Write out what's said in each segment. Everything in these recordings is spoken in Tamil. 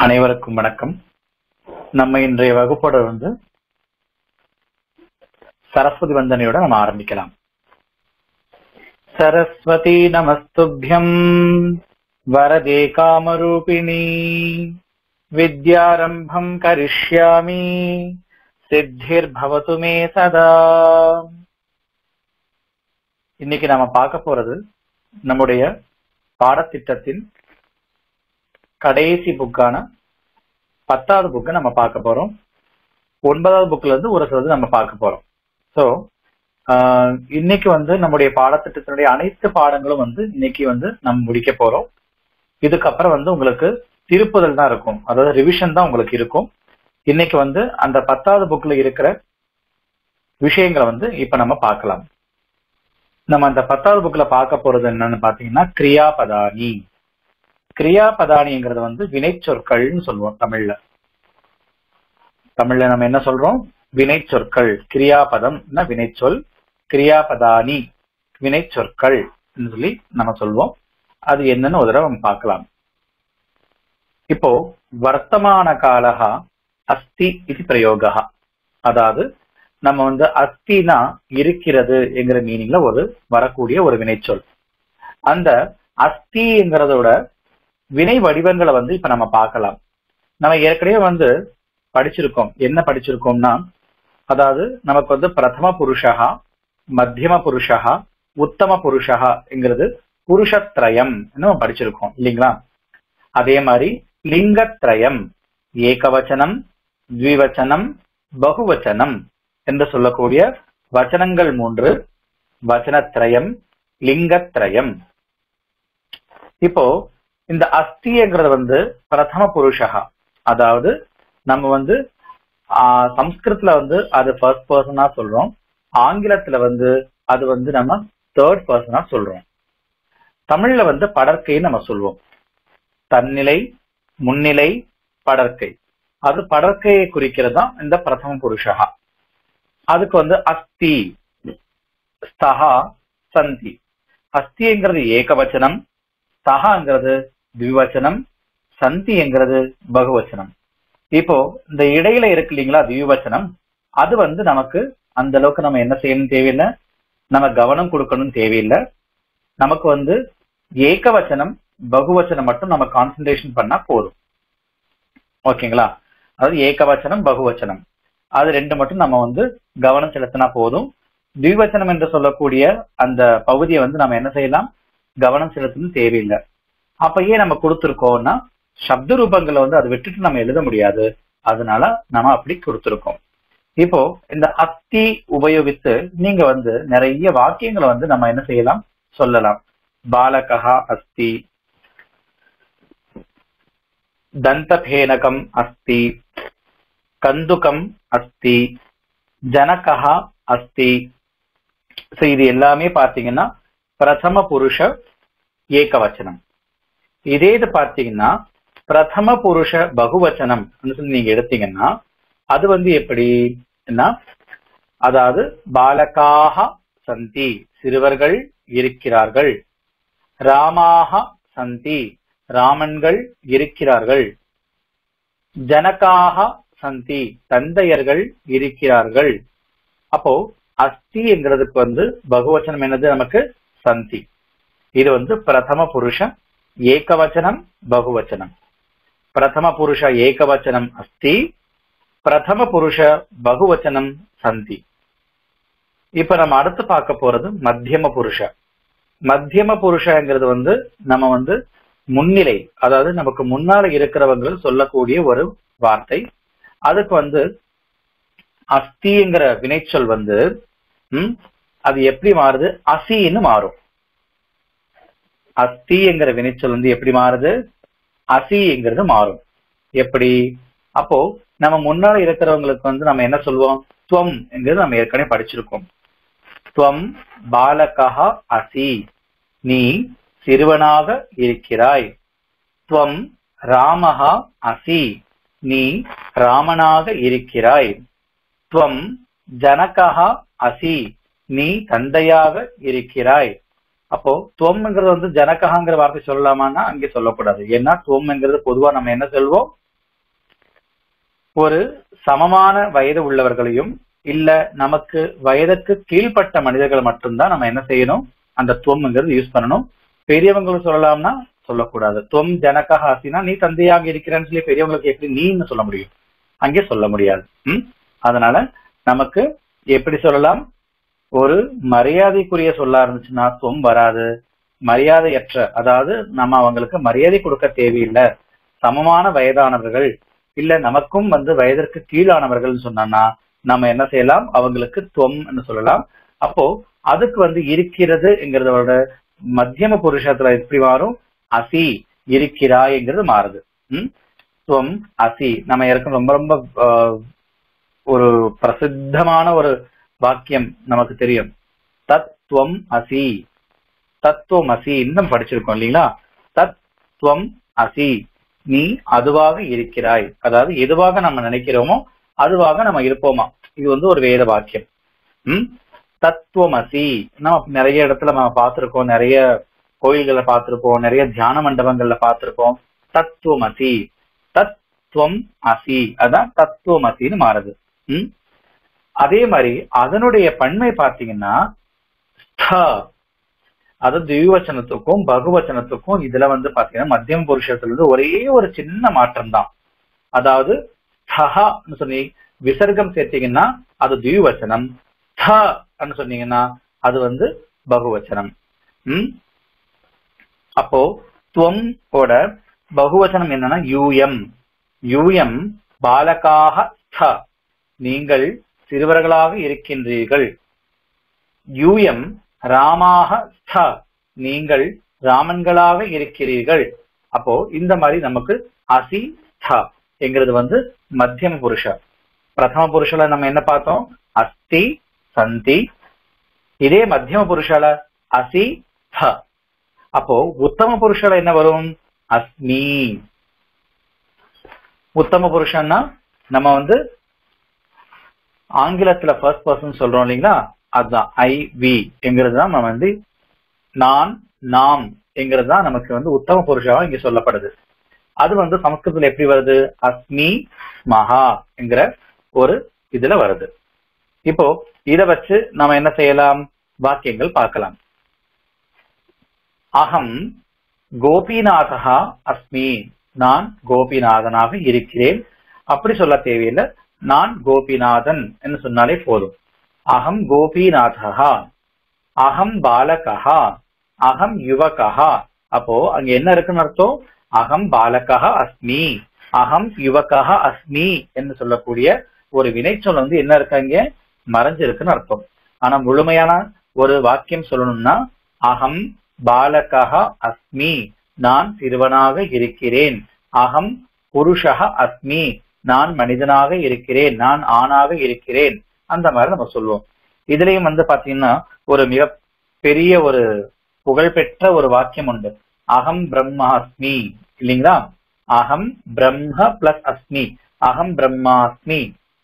அனைவருக்கும் வணக்கம் நம்ம இன்றைய வகுப்போட வந்து சரஸ்வதி வந்தனையோட நம்ம ஆரம்பிக்கலாம் சரஸ்வதி நமஸ்துபியம் வரதே காமரூபிணி வித்யாரம்பம் கரிஷ்யாமி சித்திர் பவது மே சதா இன்னைக்கு நாம பார்க்க போறது நம்முடைய பாடத்திட்டத்தின் கடைசி புக்கான பத்தாவது புக்கை நம்ம பார்க்க போறோம் ஒன்பதாவது புக்ல இருந்து ஒரு சிலது நம்ம பார்க்க போறோம் ஸோ இன்னைக்கு வந்து நம்முடைய பாடத்திட்டத்தினுடைய அனைத்து பாடங்களும் வந்து இன்னைக்கு வந்து நம்ம முடிக்க போறோம் இதுக்கப்புறம் வந்து உங்களுக்கு திருப்புதல் தான் இருக்கும் அதாவது ரிவிஷன் தான் உங்களுக்கு இருக்கும் இன்னைக்கு வந்து அந்த பத்தாவது புக்ல இருக்கிற விஷயங்களை வந்து இப்ப நம்ம பார்க்கலாம் நம்ம அந்த பத்தாவது புக்ல பார்க்க போறது என்னன்னு பாத்தீங்கன்னா கிரியாபதானி கிரியாபதானிங்கிறது வந்து வினை சொற்கள்னு சொல்லுவோம் தமிழ்ல தமிழ்ல நம்ம என்ன சொல்றோம் வினை சொற்கள் கிரியாபதம் வினைச்சொல் கிரியாபதானி வினை சொற்கள் சொல்லி நம்ம சொல்லுவோம் அது என்னன்னு ஒரு தடவை நம்ம பார்க்கலாம் இப்போ வர்த்தமான காலகா அஸ்தி இது பிரயோகா அதாவது நம்ம வந்து அஸ்தினா இருக்கிறது என்கிற மீனிங்ல ஒரு வரக்கூடிய ஒரு வினைச்சொல் அந்த அஸ்திங்கிறதோட வினை வடிவங்களை வந்து இப்ப நம்ம பார்க்கலாம் நம்ம ஏற்கனவே வந்து படிச்சிருக்கோம் என்ன படிச்சிருக்கோம்னா அதாவது நமக்கு வந்து பிரதம புருஷகா மத்தியம புருஷகா உத்தம புருஷகாங்கிறது புருஷத்ரயம் நம்ம படிச்சிருக்கோம் இல்லைங்களா அதே மாதிரி லிங்கத்ரயம் ஏகவச்சனம் த்விவச்சனம் பகுவச்சனம் என்று சொல்லக்கூடிய வச்சனங்கள் மூன்று வச்சனத்ரயம் லிங்கத்ரயம் இப்போ இந்த அஸ்திங்கிறது வந்து பிரதம புருஷகா அதாவது நம்ம வந்து சம்ஸ்கிருத்ல வந்து அது ஃபர்ஸ்ட் பர்சனா சொல்றோம் ஆங்கிலத்துல வந்து அது வந்து நம்ம தேர்ட் பர்சனா சொல்றோம் தமிழ்ல வந்து படற்கைன்னு நம்ம சொல்லுவோம் தன்னிலை முன்னிலை படற்கை அது படற்கையை குறிக்கிறது தான் இந்த பிரதம புருஷகா அதுக்கு வந்து அஸ்தி ஸ்தகா சந்தி அஸ்திங்கிறது ஏகவச்சனம் ஸ்தகாங்கிறது திவிவச்சனம் சந்திங்கிறது பகுவச்சனம் இப்போ இந்த இடையில இருக்கு இல்லைங்களா திவிவச்சனம் அது வந்து நமக்கு அந்த அளவுக்கு நம்ம என்ன செய்யணும் தேவையில்லை நம்ம கவனம் கொடுக்கணும் தேவையில்லை நமக்கு வந்து ஏகவச்சனம் பகுவச்சனம் மட்டும் நம்ம கான்சென்ட்ரேஷன் பண்ணா போதும் ஓகேங்களா அதாவது ஏகவச்சனம் பகுவச்சனம் அது ரெண்டு மட்டும் நம்ம வந்து கவனம் செலுத்தினா போதும் திவிவச்சனம் என்று சொல்லக்கூடிய அந்த பகுதியை வந்து நம்ம என்ன செய்யலாம் கவனம் செலுத்தணும் தேவையில்லை அப்ப ஏன் நம்ம கொடுத்துருக்கோம்னா சப்த ரூபங்களை வந்து அதை விட்டுட்டு நம்ம எழுத முடியாது அதனால நம்ம அப்படி கொடுத்துருக்கோம் இப்போ இந்த அஸ்தி உபயோகித்து நீங்க வந்து நிறைய வாக்கியங்களை வந்து நம்ம என்ன செய்யலாம் சொல்லலாம் பாலகா அஸ்தி தந்தபேனகம் அஸ்தி கந்துகம் அஸ்தி ஜனகா அஸ்தி இது எல்லாமே பாத்தீங்கன்னா பிரதம புருஷ ஏகவச்சனம் இதே இது பார்த்தீங்கன்னா பிரதம புருஷ பகுவச்சனம் சொல்லி நீங்க எடுத்தீங்கன்னா அது வந்து எப்படின்னா அதாவது பாலகாக சந்தி சிறுவர்கள் இருக்கிறார்கள் ராமாக சந்தி ராமன்கள் இருக்கிறார்கள் ஜனகாக சந்தி தந்தையர்கள் இருக்கிறார்கள் அப்போ அஸ்தி என்கிறதுக்கு வந்து பகுவச்சனம் என்னது நமக்கு சந்தி இது வந்து பிரதம புருஷ ஏகவச்சனம் பகுவச்சனம் பிரதம புருஷ ஏகவச்சனம் அஸ்தி பிரதம புருஷ பகுவச்சனம் சந்தி இப்ப நம்ம அடுத்து பார்க்க போறது மத்தியம புருஷ மத்தியம புருஷங்கிறது வந்து நம்ம வந்து முன்னிலை அதாவது நமக்கு முன்னால இருக்கிறவங்க சொல்லக்கூடிய ஒரு வார்த்தை அதுக்கு வந்து அஸ்திங்கிற வினைச்சொல் வந்து உம் அது எப்படி மாறுது அசின்னு மாறும் அஸ்திங்கிற வினைச்சொல் வந்து எப்படி மாறுது அசிங்கிறது மாறும் எப்படி அப்போ நம்ம முன்னால இருக்கிறவங்களுக்கு வந்து நம்ம என்ன சொல்லுவோம் துவம் என்கிறது நம்ம ஏற்கனவே படிச்சிருக்கோம் துவம் பாலகா அசி நீ சிறுவனாக இருக்கிறாய் துவம் ராமஹா அசி நீ ராமனாக இருக்கிறாய் துவம் ஜனகா அசி நீ தந்தையாக இருக்கிறாய் அப்போ துவம்ங்கிறது வந்து ஜனகங்கிற வார்த்தை சொல்லலாமான்னா அங்கே சொல்லக்கூடாது ஏன்னா துவம்ங்கிறது பொதுவா நம்ம என்ன சொல்வோம் ஒரு சமமான வயது உள்ளவர்களையும் இல்ல நமக்கு வயதுக்கு கீழ்ப்பட்ட மனிதர்கள் மட்டும்தான் நம்ம என்ன செய்யணும் அந்த துவம்ங்கிறது யூஸ் பண்ணணும் பெரியவங்களுக்கு சொல்லலாம்னா சொல்லக்கூடாது துவம் ஜனக ஹாசினா நீ தந்தையாக இருக்கிறேன்னு சொல்லி பெரியவங்களுக்கு எப்படி நீன்னு சொல்ல முடியும் அங்கே சொல்ல முடியாது ம் அதனால நமக்கு எப்படி சொல்லலாம் ஒரு மரியாதைக்குரிய சொல்லா இருந்துச்சுன்னா துவம் வராது மரியாதையற்ற அதாவது நம்ம அவங்களுக்கு மரியாதை கொடுக்க தேவையில்லை சமமான வயதானவர்கள் இல்ல நமக்கும் வந்து வயதிற்கு கீழானவர்கள் சொன்னா நம்ம என்ன செய்யலாம் அவங்களுக்கு துவம்னு சொல்லலாம் அப்போ அதுக்கு வந்து இருக்கிறதுங்கிறதோட மத்தியம புருஷத்துல எப்படி மாறும் அசி இருக்கிறாய்ங்கிறது மாறுது ம் துவம் அசி நம்ம ஏற்கனவே ரொம்ப ரொம்ப ஆஹ், ஒரு பிரசித்தமான ஒரு வாக்கியம் நமக்கு தெரியும் தத்துவம் அசி தத்துவம் அசி இன்னும் படிச்சிருக்கோம் இல்லைங்களா தத்துவம் அசி நீ அதுவாக இருக்கிறாய் அதாவது எதுவாக நம்ம நினைக்கிறோமோ அதுவாக நம்ம இருப்போமா இது வந்து ஒரு வேத வாக்கியம் ம் தத்துவமசி நம்ம நிறைய இடத்துல நம்ம பார்த்திருக்கோம் நிறைய கோயில்களை பார்த்திருப்போம் நிறைய தியான மண்டபங்கள்ல பார்த்திருப்போம் தத்துவமசி தத்துவம் அசி அதான் தத்துவமசின்னு மாறுது ம் அதே மாதிரி அதனுடைய பன்மை பார்த்தீங்கன்னா ஸ்த அது திவ்யவச்சனத்துக்கும் பகுவச்சனத்துக்கும் இதுல வந்து பாத்தீங்கன்னா மத்தியம் புருஷத்துல இருந்து ஒரே ஒரு சின்ன மாற்றம் தான் அதாவது ஸ்தஹன்னு சொல்லி விசர்க்கம் சேர்த்தீங்கன்னா அது திவ்யவச்சனம் ஸ்தன்னு சொன்னீங்கன்னா அது வந்து பகுவச்சனம் ம் அப்போ துவம் ஓட பகுவச்சனம் என்னன்னா யூஎம் யூஎம் பாலகாக ஸ்த நீங்கள் சிறுவர்களாக இருக்கின்றீர்கள் யூஎம் ராமாக ஸ்த நீங்கள் ராமன்களாக இருக்கிறீர்கள் அப்போ இந்த மாதிரி நமக்கு அசி ஸ்த என்கிறது வந்து மத்தியம புருஷ பிரதம புருஷல நம்ம என்ன பார்த்தோம் அஸ்தி சந்தி இதே மத்தியம புருஷால அசி ஸ்த அப்போ உத்தம புருஷால என்ன வரும் அஸ்மி உத்தம புருஷன்னா நம்ம வந்து ஆங்கிலத்துல ஃபர்ஸ்ட் பர்சன் சொல்றோம் இல்லைங்களா அதுதான் ஐ வி என்கிறது தான் நம்ம வந்து நான் நாம் என்கிறது தான் நமக்கு வந்து உத்தம புருஷாவா இங்க சொல்லப்படுது அது வந்து சமஸ்கிருதத்துல எப்படி வருது அஸ்மி மகா என்கிற ஒரு இதுல வருது இப்போ இத வச்சு நம்ம என்ன செய்யலாம் வாக்கியங்கள் பார்க்கலாம் அகம் கோபிநாதா அஸ்மி நான் கோபிநாதனாக இருக்கிறேன் அப்படி சொல்ல தேவையில்லை நான் கோபிநாதன் என்று சொன்னாலே போதும் அகம் கோபிநாதா அகம் பாலகா அகம் யுவகா அப்போ அங்க என்ன இருக்குன்னு அர்த்தம் அகம் பாலகா அஸ்மி அகம் யுவகா அஸ்மி என்று சொல்லக்கூடிய ஒரு வினைச்சொல் வந்து என்ன இருக்காங்க மறைஞ்சிருக்குன்னு அர்த்தம் ஆனா முழுமையான ஒரு வாக்கியம் சொல்லணும்னா அகம் பாலகா அஸ்மி நான் சிறுவனாக இருக்கிறேன் அகம் புருஷக அஸ்மி நான் மனிதனாக இருக்கிறேன் நான் ஆணாக இருக்கிறேன் அந்த மாதிரி நம்ம சொல்லுவோம் இதுலயும் வந்து பாத்தீங்கன்னா ஒரு மிக பெரிய ஒரு புகழ்பெற்ற ஒரு வாக்கியம் உண்டு அகம் பிரம்மாஸ்மி இல்லைங்களா அகம் பிரம்ம பிளஸ் அஸ்மி அகம் பிரம்மாஸ்மி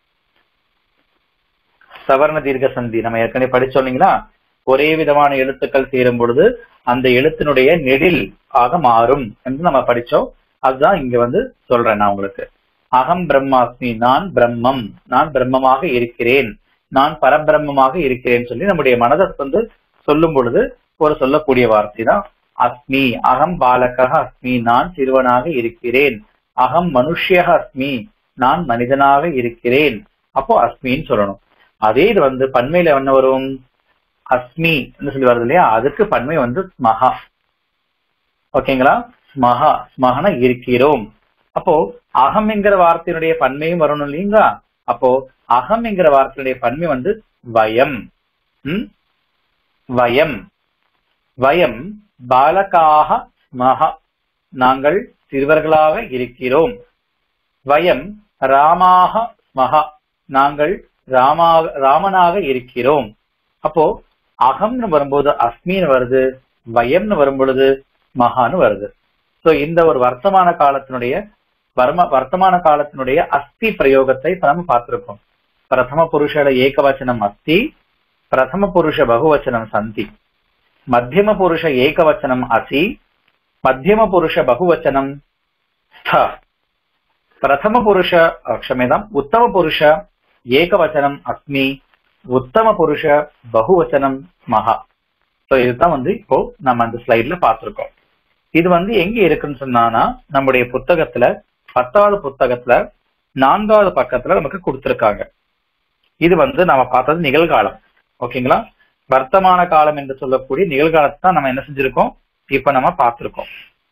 சவர்ண தீர்க்க சந்தி நம்ம ஏற்கனவே படிச்சோம் இல்லைங்களா ஒரே விதமான எழுத்துக்கள் சேரும் பொழுது அந்த எழுத்தினுடைய நெடில் ஆக மாறும் என்று நம்ம படிச்சோம் அதுதான் இங்க வந்து சொல்றேன் நான் உங்களுக்கு அகம் பிரம்மாஸ்மி நான் பிரம்மம் நான் பிரம்மமாக இருக்கிறேன் நான் பரபிரம்மமாக இருக்கிறேன் சொல்லி நம்முடைய மனதை வந்து சொல்லும் பொழுது ஒரு சொல்லக்கூடிய வார்த்தை தான் அஸ்மி அகம் பாலகா அஸ்மி நான் சிறுவனாக இருக்கிறேன் அகம் மனுஷ்யக அஸ்மி நான் மனிதனாக இருக்கிறேன் அப்போ அஸ்மின்னு சொல்லணும் அதே இது வந்து பன்மையில என்ன வரும் அஸ்மி சொல்லி வருது இல்லையா அதுக்கு பன்மை வந்து ஸ்மஹா ஓகேங்களா ஸ்மஹா ஸ்மஹன இருக்கிறோம் அப்போ அகம் என்கிற வார்த்தையினுடைய பன்மையும் வரணும் இல்லைங்களா அப்போ அகம் என்கிற வார்த்தையுடைய பன்மை வந்து வயம் ம்? வயம் வயம் பாலகாக ஸ்மஹ நாங்கள் சிறுவர்களாக இருக்கிறோம் வயம் ராமாக ஸ்மஹ நாங்கள் ராமாக ராமனாக இருக்கிறோம் அப்போ அகம்னு வரும்போது அஸ்மின்னு வருது வயம்னு வரும் பொழுது மகான்னு வருது சோ இந்த ஒரு வர்த்தமான காலத்தினுடைய வர்ம வர்த்தமான காலத்தினுடைய அஸ்தி பிரயோகத்தை இப்ப நம்ம பார்த்திருக்கோம் பிரதம புருஷோட ஏகவச்சனம் அஸ்தி பிரதம புருஷ பகுவச்சனம் சந்தி மத்தியம புருஷ ஏகவச்சனம் அசி மத்தியம புருஷ பகுவச்சனம் ஸ்த பிரதம புருஷ அஹ், க்ஷமிதம் உத்தம புருஷ ஏகவச்சனம் அஸ்மி உத்தம புருஷ பகுவச்சனம் மகா சோ இதுதான் வந்து இப்போ நம்ம அந்த ஸ்லைட்ல பார்த்திருக்கோம் இது வந்து எங்க இருக்குன்னு சொன்னானா நம்முடைய புத்தகத்துல பத்தாவது புத்தகத்துல நான்காவது பக்கத்துல நமக்கு கொடுத்திருக்காங்க இது வந்து நம்ம பார்த்தது நிகழ்காலம் ஓகேங்களா வர்த்தமான காலம் என்று சொல்லக்கூடிய நிகழ்காலத்தை தான் நம்ம என்ன செஞ்சிருக்கோம் இப்ப நம்ம பார்த்திருக்கோம்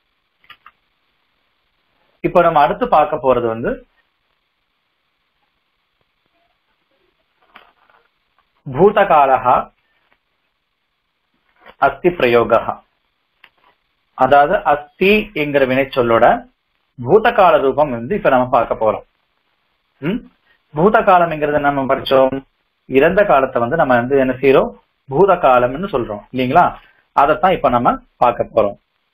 இப்ப நம்ம அடுத்து பார்க்க போறது வந்து பூதகாலகா அஸ்தி பிரயோகா அதாவது அஸ்தி என்கிற வினைச்சொல்லோட பூதகால ரூபம் வந்து இப்ப நம்ம பார்க்க போறோம் ம்? பூதகாலம்ங்கிறத நம்ம படிச்சோம் இறந்த காலத்தை வந்து நம்ம வந்து என்ன செய்யறோம் பூதகாலம்னு சொல்றோம் இல்லைங்களா அதைத்தான் இப்ப நம்ம பார்க்க போறோம்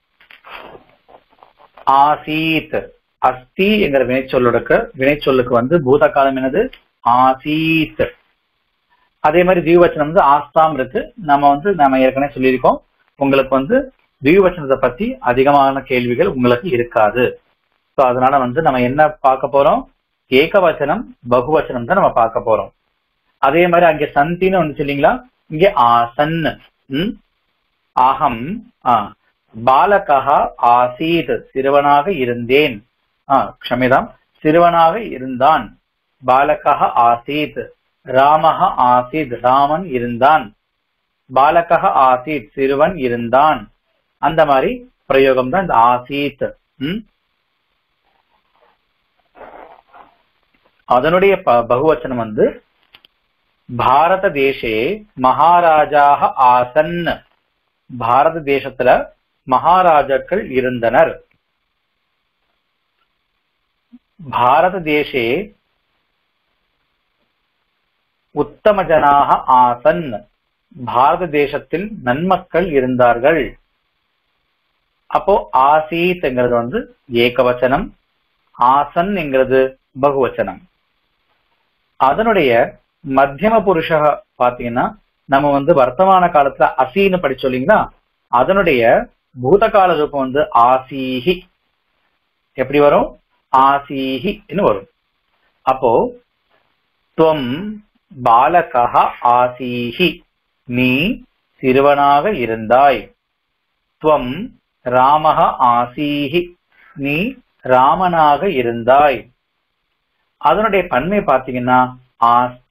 ஆசீத் அஸ்தி என்கிற வினைச்சொல்லுக்கு வினைச்சொல்லுக்கு வந்து பூதகாலம் என்னது ஆசீத் அதே மாதிரி திவ்வச்சனம் வந்து ஆஸ்தாம் இருக்கு நம்ம வந்து நம்ம ஏற்கனவே சொல்லியிருக்கோம் உங்களுக்கு வந்து திவ்வச்சனத்தை பத்தி அதிகமான கேள்விகள் உங்களுக்கு இருக்காது ஸோ அதனால வந்து நம்ம என்ன பார்க்க போறோம் ஏகவச்சனம் பகுவச்சனம் தான் நம்ம பார்க்க போறோம் அதே மாதிரி அங்கே சந்தின்னு வந்துச்சு இல்லைங்களா இங்கே ஆசன் ம் அகம் ஆ பாலகா ஆசீத் சிறுவனாக இருந்தேன் ஆ க்ஷமிதம் சிறுவனாக இருந்தான் பாலகா ஆசீத் ராமஹ ஆசீத் ராமன் இருந்தான் பாலகா ஆசீத் சிறுவன் இருந்தான் அந்த மாதிரி பிரயோகம் தான் இந்த ஆசீத் ம் அதனுடைய ப- பகுவச்சனம் வந்து பாரத தேசே மகாராஜாக ஆசன் பாரத தேசத்துல மகாராஜாக்கள் இருந்தனர் பாரத தேசே உத்தம ஜனாக ஆசன் பாரத தேசத்தில் நன்மக்கள் இருந்தார்கள் அப்போ ஆசீத்ங்கிறது வந்து ஏகவச்சனம் ஆசன் என்கிறது பகுவச்சனம் அதனுடைய மத்தியம புருஷ பாத்தீங்கன்னா நம்ம வந்து வர்த்தமான காலத்துல அசீன்னு படிச்சோம் இல்லைங்களா அதனுடைய பூதகால ரூபம் வந்து ஆசீஹி எப்படி வரும் ஆசீஹின்னு வரும் அப்போ துவம் பாலகா ஆசீஹி நீ சிறுவனாக இருந்தாய் துவம் ராமக ஆசீஹி நீ ராமனாக இருந்தாய் அதனுடைய பன்மை பார்த்தீங்கன்னா ஆஸ்த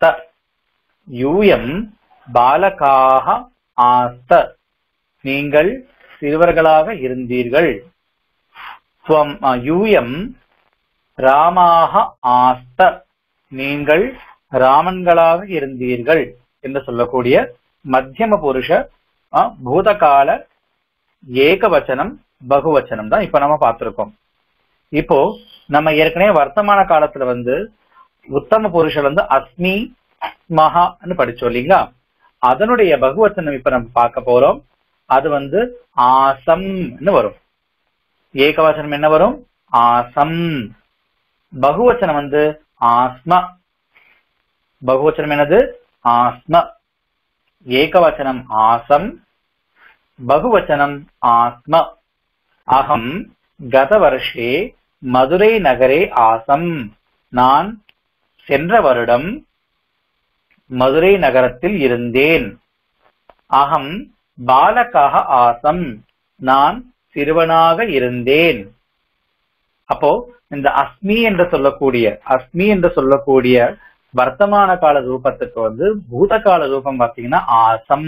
யூயம் பாலகாக ஆஸ்த நீங்கள் சிறுவர்களாக இருந்தீர்கள் துவம் அ, யூயம் ராமாக ஆஸ்த நீங்கள் ராமன்களாக இருந்தீர்கள் என்று சொல்லக்கூடிய மத்தியம புருஷ அ, பூதகால ஏகவச்சனம் பகுவச்சனம் தான் இப்ப நம்ம பார்த்திருக்கோம் இப்போ நம்ம ஏற்கனவே வர்த்தமான காலத்துல வந்து உத்தம புருஷர் வந்து அஸ்மி மகான்னு படிச்சோம் இல்லைங்களா அதனுடைய பகுவச்சனம் இப்ப நம்ம பார்க்க போறோம் அது வந்து ஆசம்னு வரும் ஏகவச்சனம் என்ன வரும் ஆசம் பகுவச்சனம் வந்து ஆஸ்ம பகுவச்சனம் என்னது ஆஸ்ம ஏகவச்சனம் ஆசம் பகுவச்சனம் ஆஸ்ம அகம் கதவர்ஷே மதுரை நகரே ஆசம் நான் சென்ற வருடம் மதுரை நகரத்தில் இருந்தேன் அகம் பாலகாக ஆசம் நான் சிறுவனாக இருந்தேன் அப்போ இந்த அஸ்மி என்று சொல்லக்கூடிய அஸ்மி என்று சொல்லக்கூடிய வர்த்தமான கால ரூபத்துக்கு வந்து பூதகால ரூபம் பார்த்தீங்கன்னா ஆசம்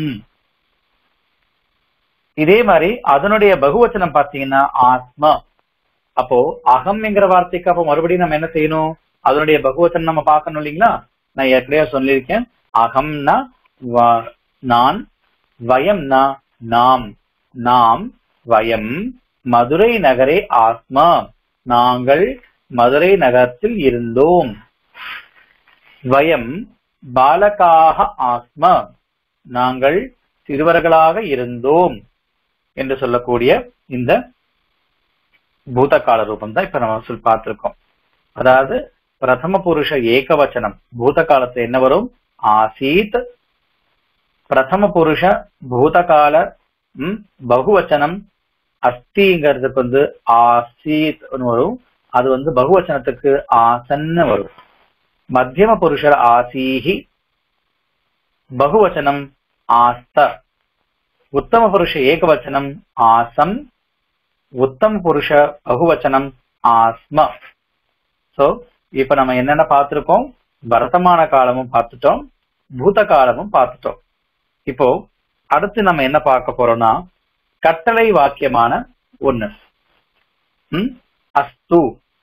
இதே மாதிரி அதனுடைய பகுவச்சனம் பார்த்தீங்கன்னா ஆத்மா அப்போ அகம் என்கிற வார்த்தைக்கு அப்போ மறுபடியும் நம்ம என்ன செய்யணும் அதனுடைய பகுவச்சனம் நம்ம பார்க்கணும் இல்லைங்களா நான் ஏற்கனவே சொல்லியிருக்கேன் அகம்னா வ- நான் வயம்னா நாம் நாம் வயம் மதுரை நகரே ஆத்மா நாங்கள் மதுரை நகரத்தில் இருந்தோம் வயம் பாலகாக ஆத்மா நாங்கள் சிறுவர்களாக இருந்தோம் என்று சொல்லக்கூடிய இந்த பூதகால ரூபம் தான் இப்ப நம்ம சொல்லி பார்த்திருக்கோம் அதாவது பிரதம புருஷ ஏகவச்சனம் பூத காலத்துல என்ன வரும் ஆசீத் பிரதம புருஷ பூதகால ம், பகுவச்சனம் அஸ்திங்கிறதுக்கு வந்து ஆசீத் வரும் அது வந்து பகுவச்சனத்துக்கு ஆசன்னு வரும் மத்தியம புருஷர் ஆசீஹி பகுவச்சனம் ஆஸ்த உத்தம புருஷ ஏகவச்சனம் ஆசம் உத்தம புருஷ பகுவச்சனம் ஆஸ்ம சோ இப்ப நம்ம என்னென்ன பார்த்திருக்கோம் வர்த்தமான காலமும் பார்த்துட்டோம் பூத காலமும் பார்த்துட்டோம் இப்போ அடுத்து நம்ம என்ன பார்க்க போறோம்னா கட்டளை வாக்கியமான ஒண்ணு ம் அஸ்து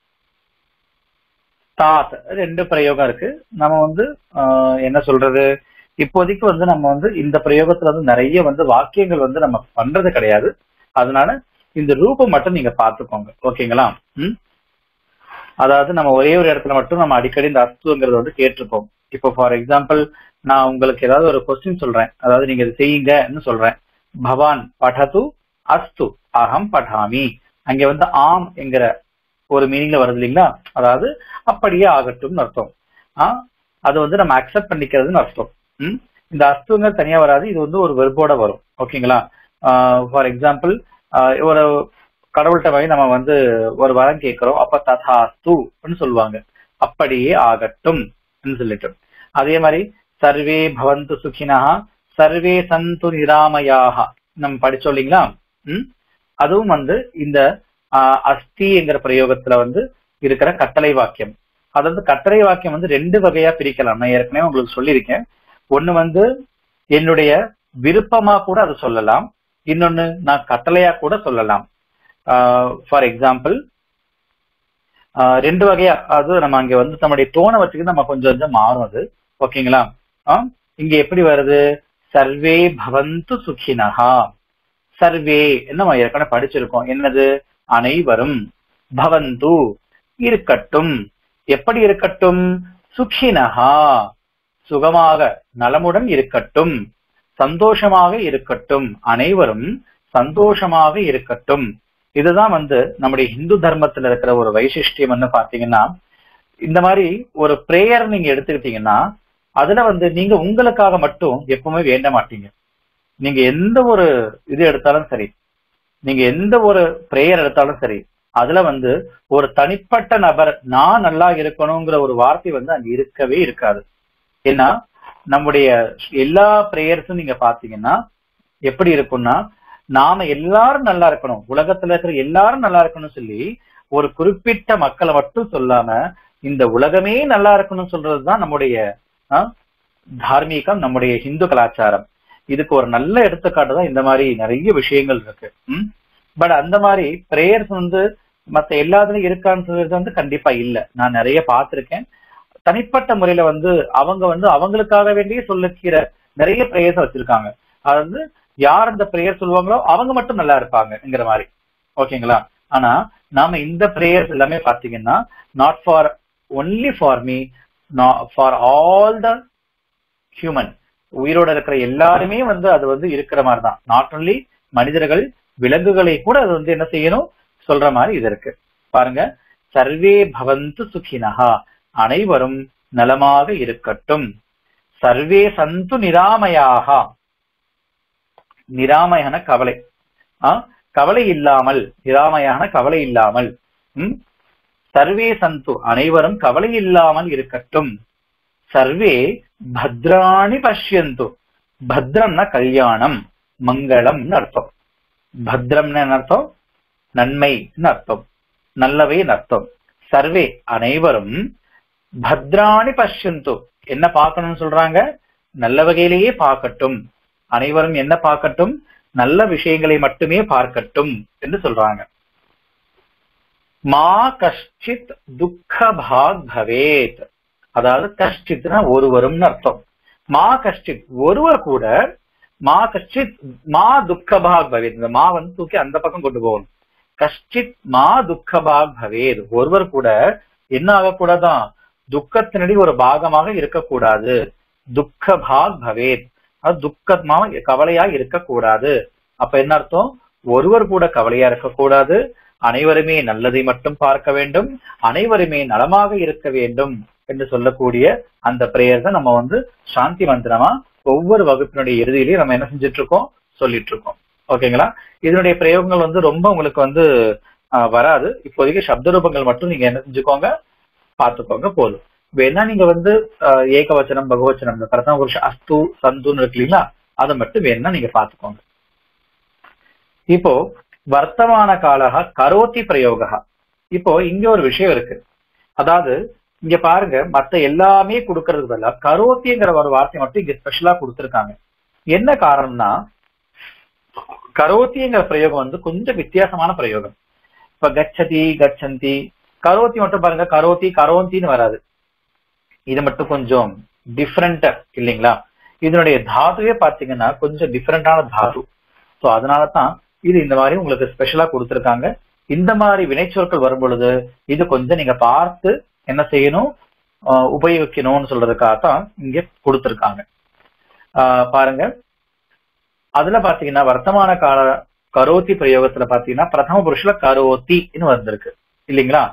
தாத் ரெண்டு பிரயோகம் இருக்கு நம்ம வந்து ஆஹ், என்ன சொல்றது இப்போதைக்கு வந்து நம்ம வந்து இந்த பிரயோகத்துல வந்து நிறைய வந்து வாக்கியங்கள் வந்து நம்ம பண்றது கிடையாது அதனால இந்த ரூபம் மட்டும் நீங்க பார்த்துக்கோங்க ஓகேங்களா ம் அதாவது நம்ம ஒரே ஒரு இடத்துல மட்டும் நம்ம அடிக்கடி இந்த அஸ்துங்கிறத வந்து கேட்டிருப்போம் இப்போ ஃபார் எக்ஸாம்பிள் நான் உங்களுக்கு ஏதாவது ஒரு கொஸ்டின் சொல்றேன் அதாவது நீங்க இதை செய்யுங்கன்னு சொல்றேன் பவான் படது அஸ்து அகம் படாமி அங்க வந்து ஆம் என்கிற ஒரு மீனிங்ல வருது இல்லைங்களா அதாவது அப்படியே ஆகட்டும்னு அர்த்தம் ஆ அது வந்து நம்ம அக்செப்ட் பண்ணிக்கிறதுன்னு அர்த்தம் ம் இந்த அஸ்துங்க தனியா வராது இது வந்து ஒரு வெர்போட வரும் ஓகேங்களா ஃபார் எக்ஸாம்பிள் ஒரு கடவுள்கிட்ட போய் நம்ம வந்து ஒரு வரம் கேட்கிறோம் அப்ப ததாஸ்து சொல்லுவாங்க அப்படியே ஆகட்டும் சொல்லிட்டு அதே மாதிரி சர்வே பவந்து சுகினா சர்வே சந்து நிராமயாக நம்ம படிச்சோம் இல்லைங்களா ம் அதுவும் வந்து இந்த ஆஹ், அஸ்திங்கிற பிரயோகத்துல வந்து இருக்கிற கட்டளை வாக்கியம் அதாவது கட்டளை வாக்கியம் வந்து ரெண்டு வகையா பிரிக்கலாம் நான் ஏற்கனவே உங்களுக்கு சொல்லியிருக்கேன் ஒண்ணு வந்து என்னுடைய விருப்பமா கூட அதை சொல்லலாம் இன்னொன்னு நான் கட்டளையா கூட சொல்லலாம் ஃபார் எக்ஸாம்பிள் ரெண்டு வகையா அது நம்ம அங்க வந்து நம்முடைய டோனை வச்சுக்கிட்டு நம்ம கொஞ்சம் கொஞ்சம் மாறும் அது ஓகேங்களா ஆ, இங்க எப்படி வருது சர்வே பவந்து சுகினஹா சர்வே நம்ம ஏற்கனவே படிச்சிருக்கோம் என்னது அனைவரும் பவந்து இருக்கட்டும் எப்படி இருக்கட்டும் சுகினஹா சுகமாக நலமுடன் இருக்கட்டும் சந்தோஷமாக இருக்கட்டும் அனைவரும் சந்தோஷமாக இருக்கட்டும் இதுதான் வந்து நம்முடைய இந்து தர்மத்துல இருக்கிற ஒரு வைசிஷ்டியம்னு பாத்தீங்கன்னா இந்த மாதிரி ஒரு பிரேயர் நீங்க எடுத்துக்கிட்டீங்கன்னா அதுல வந்து நீங்க உங்களுக்காக மட்டும் எப்பவுமே வேண்ட மாட்டீங்க நீங்க எந்த ஒரு இது எடுத்தாலும் சரி நீங்க எந்த ஒரு பிரேயர் எடுத்தாலும் சரி அதுல வந்து ஒரு தனிப்பட்ட நபர் நான் நல்லா இருக்கணுங்கிற ஒரு வார்த்தை வந்து அங்க இருக்கவே இருக்காது ஏன்னா நம்முடைய எல்லா பிரேயர்ஸும் நீங்க பாத்தீங்கன்னா எப்படி இருக்கும்னா நாம எல்லாரும் நல்லா இருக்கணும் உலகத்துல இருக்கிற எல்லாரும் நல்லா இருக்கணும்னு சொல்லி ஒரு குறிப்பிட்ட மக்களை மட்டும் சொல்லாம இந்த உலகமே நல்லா இருக்கணும்னு சொல்றதுதான் நம்முடைய ஆ, தார்மீகம் நம்முடைய இந்து கலாச்சாரம் இதுக்கு ஒரு நல்ல எடுத்துக்காட்டு தான் இந்த மாதிரி நிறைய விஷயங்கள் இருக்கு ம் பட் அந்த மாதிரி பிரேயர்ஸ் வந்து மத்த எல்லாத்துலயும் இருக்கான்னு சொல்றது வந்து கண்டிப்பா இல்ல நான் நிறைய பார்த்திருக்கேன் தனிப்பட்ட முறையில வந்து அவங்க வந்து அவங்களுக்காக வேண்டியே சொல்லிக்கிற நிறைய பிரேயர்ஸ் வச்சிருக்காங்க அதாவது யார் அந்த பிரேயர் சொல்லுவாங்களோ அவங்க மட்டும் நல்லா இருப்பாங்கங்கிற மாதிரி ஓகேங்களா ஆனா நாம இந்த பிரேயர்ஸ் எல்லாமே பாத்தீங்கன்னா not for only for me for all the human உயிரோட இருக்கிற எல்லாருமே வந்து அது வந்து இருக்கிற மாதிரி தான் நாட் ஒன்லி மனிதர்கள் விலங்குகளை கூட அது வந்து என்ன செய்யணும் சொல்ற மாதிரி இது இருக்கு பாருங்க சர்வே பவந்து சுகினஹா அனைவரும் நலமாக இருக்கட்டும் சர்வே சந்து நிராமயாக நிராமயன கவலை ஆ கவலை இல்லாமல் நிராமயான கவலை இல்லாமல் ம் சர்வே சந்து அனைவரும் கவலை இல்லாமல் இருக்கட்டும் சர்வே பத்ராணி பஷ்யந்து பத்ரம்னா கல்யாணம் மங்களம்னு அர்த்தம் பத்ரம்னு என்ன அர்த்தம் நன்மைன்னு அர்த்தம் நல்லவைன்னு அர்த்தம் சர்வே அனைவரும் பத்ராணி பஷ்யந்து என்ன பார்க்கணும்னு சொல்றாங்க நல்ல வகையிலேயே பார்க்கட்டும் அனைவரும் என்ன பார்க்கட்டும் நல்ல விஷயங்களை மட்டுமே பார்க்கட்டும் என்று சொல்றாங்க மா கஷ்டித் துக்க பாக் பவேத் அதாவது கஷ்டித்னா ஒருவரும்னு அர்த்தம் மா கஷ்டித் ஒருவர் கூட மா கஷ்டித் மா துக்க பாக் பவேத் இந்த மா வந்து தூக்கி அந்த பக்கம் கொண்டு போகணும் கஷ்டித் மா துக்க பாக் பவேத் ஒருவர் கூட என்ன ஆகக்கூடாதான் துக்கத்தினடி ஒரு பாகமாக இருக்கக்கூடாது துக்க பாக் பவேத் அது துக்கமா கவலையா இருக்கக்கூடாது அப்ப என்ன அர்த்தம் ஒருவர் கூட கவலையா இருக்கக்கூடாது அனைவருமே நல்லதை மட்டும் பார்க்க வேண்டும் அனைவருமே நலமாக இருக்க வேண்டும் என்று சொல்லக்கூடிய அந்த பிரேயர் தான் நம்ம வந்து சாந்தி மந்திரமா ஒவ்வொரு வகுப்பினுடைய இறுதியிலையும் நம்ம என்ன செஞ்சுட்டு இருக்கோம் சொல்லிட்டு இருக்கோம் ஓகேங்களா இதனுடைய பிரயோகங்கள் வந்து ரொம்ப உங்களுக்கு வந்து ஆஹ் வராது இப்போதைக்கு சப்த ரூபங்கள் மட்டும் நீங்க என்ன செஞ்சுக்கோங்க பார்த்துக்கோங்க போதும் வேணா நீங்க வந்து ஆஹ் ஏகவச்சனம் பகவச்சனம் இந்த பிரதம புருஷ அஸ்து சந்துன்னு இருக்கு இல்லைங்களா அதை மட்டும் வேணா நீங்க பார்த்துக்கோங்க இப்போ வர்த்தமான காலக கரோத்தி பிரயோகா இப்போ இங்க ஒரு விஷயம் இருக்கு அதாவது இங்க பாருங்க மத்த எல்லாமே கொடுக்கறதுக்கு பதிலா கரோத்திங்கிற ஒரு வார்த்தை மட்டும் இங்க ஸ்பெஷலா கொடுத்திருக்காங்க என்ன காரணம்னா கரோத்திங்கிற பிரயோகம் வந்து கொஞ்சம் வித்தியாசமான பிரயோகம் இப்ப கச்சதி கச்சந்தி கரோத்தி மட்டும் பாருங்க கரோத்தி கரோந்தின்னு வராது இது மட்டும் கொஞ்சம் டிஃப்ரெண்ட் இல்லைங்களா இதனுடைய தாதுவே பாத்தீங்கன்னா கொஞ்சம் டிஃப்ரெண்டான தாது ஸோ அதனால தான் இது இந்த மாதிரி உங்களுக்கு ஸ்பெஷலா கொடுத்துருக்காங்க இந்த மாதிரி வினைச்சொற்கள் வரும் பொழுது இது கொஞ்சம் நீங்க பார்த்து என்ன செய்யணும் ஆஹ் உபயோகிக்கணும்னு சொல்றதுக்காக தான் இங்க கொடுத்துருக்காங்க ஆஹ் பாருங்க அதுல பாத்தீங்கன்னா வர்த்தமான கால கரோத்தி பிரயோகத்துல பாத்தீங்கன்னா பிரதம புருஷல கரோத்தின்னு வந்திருக்கு இல்லைங்களா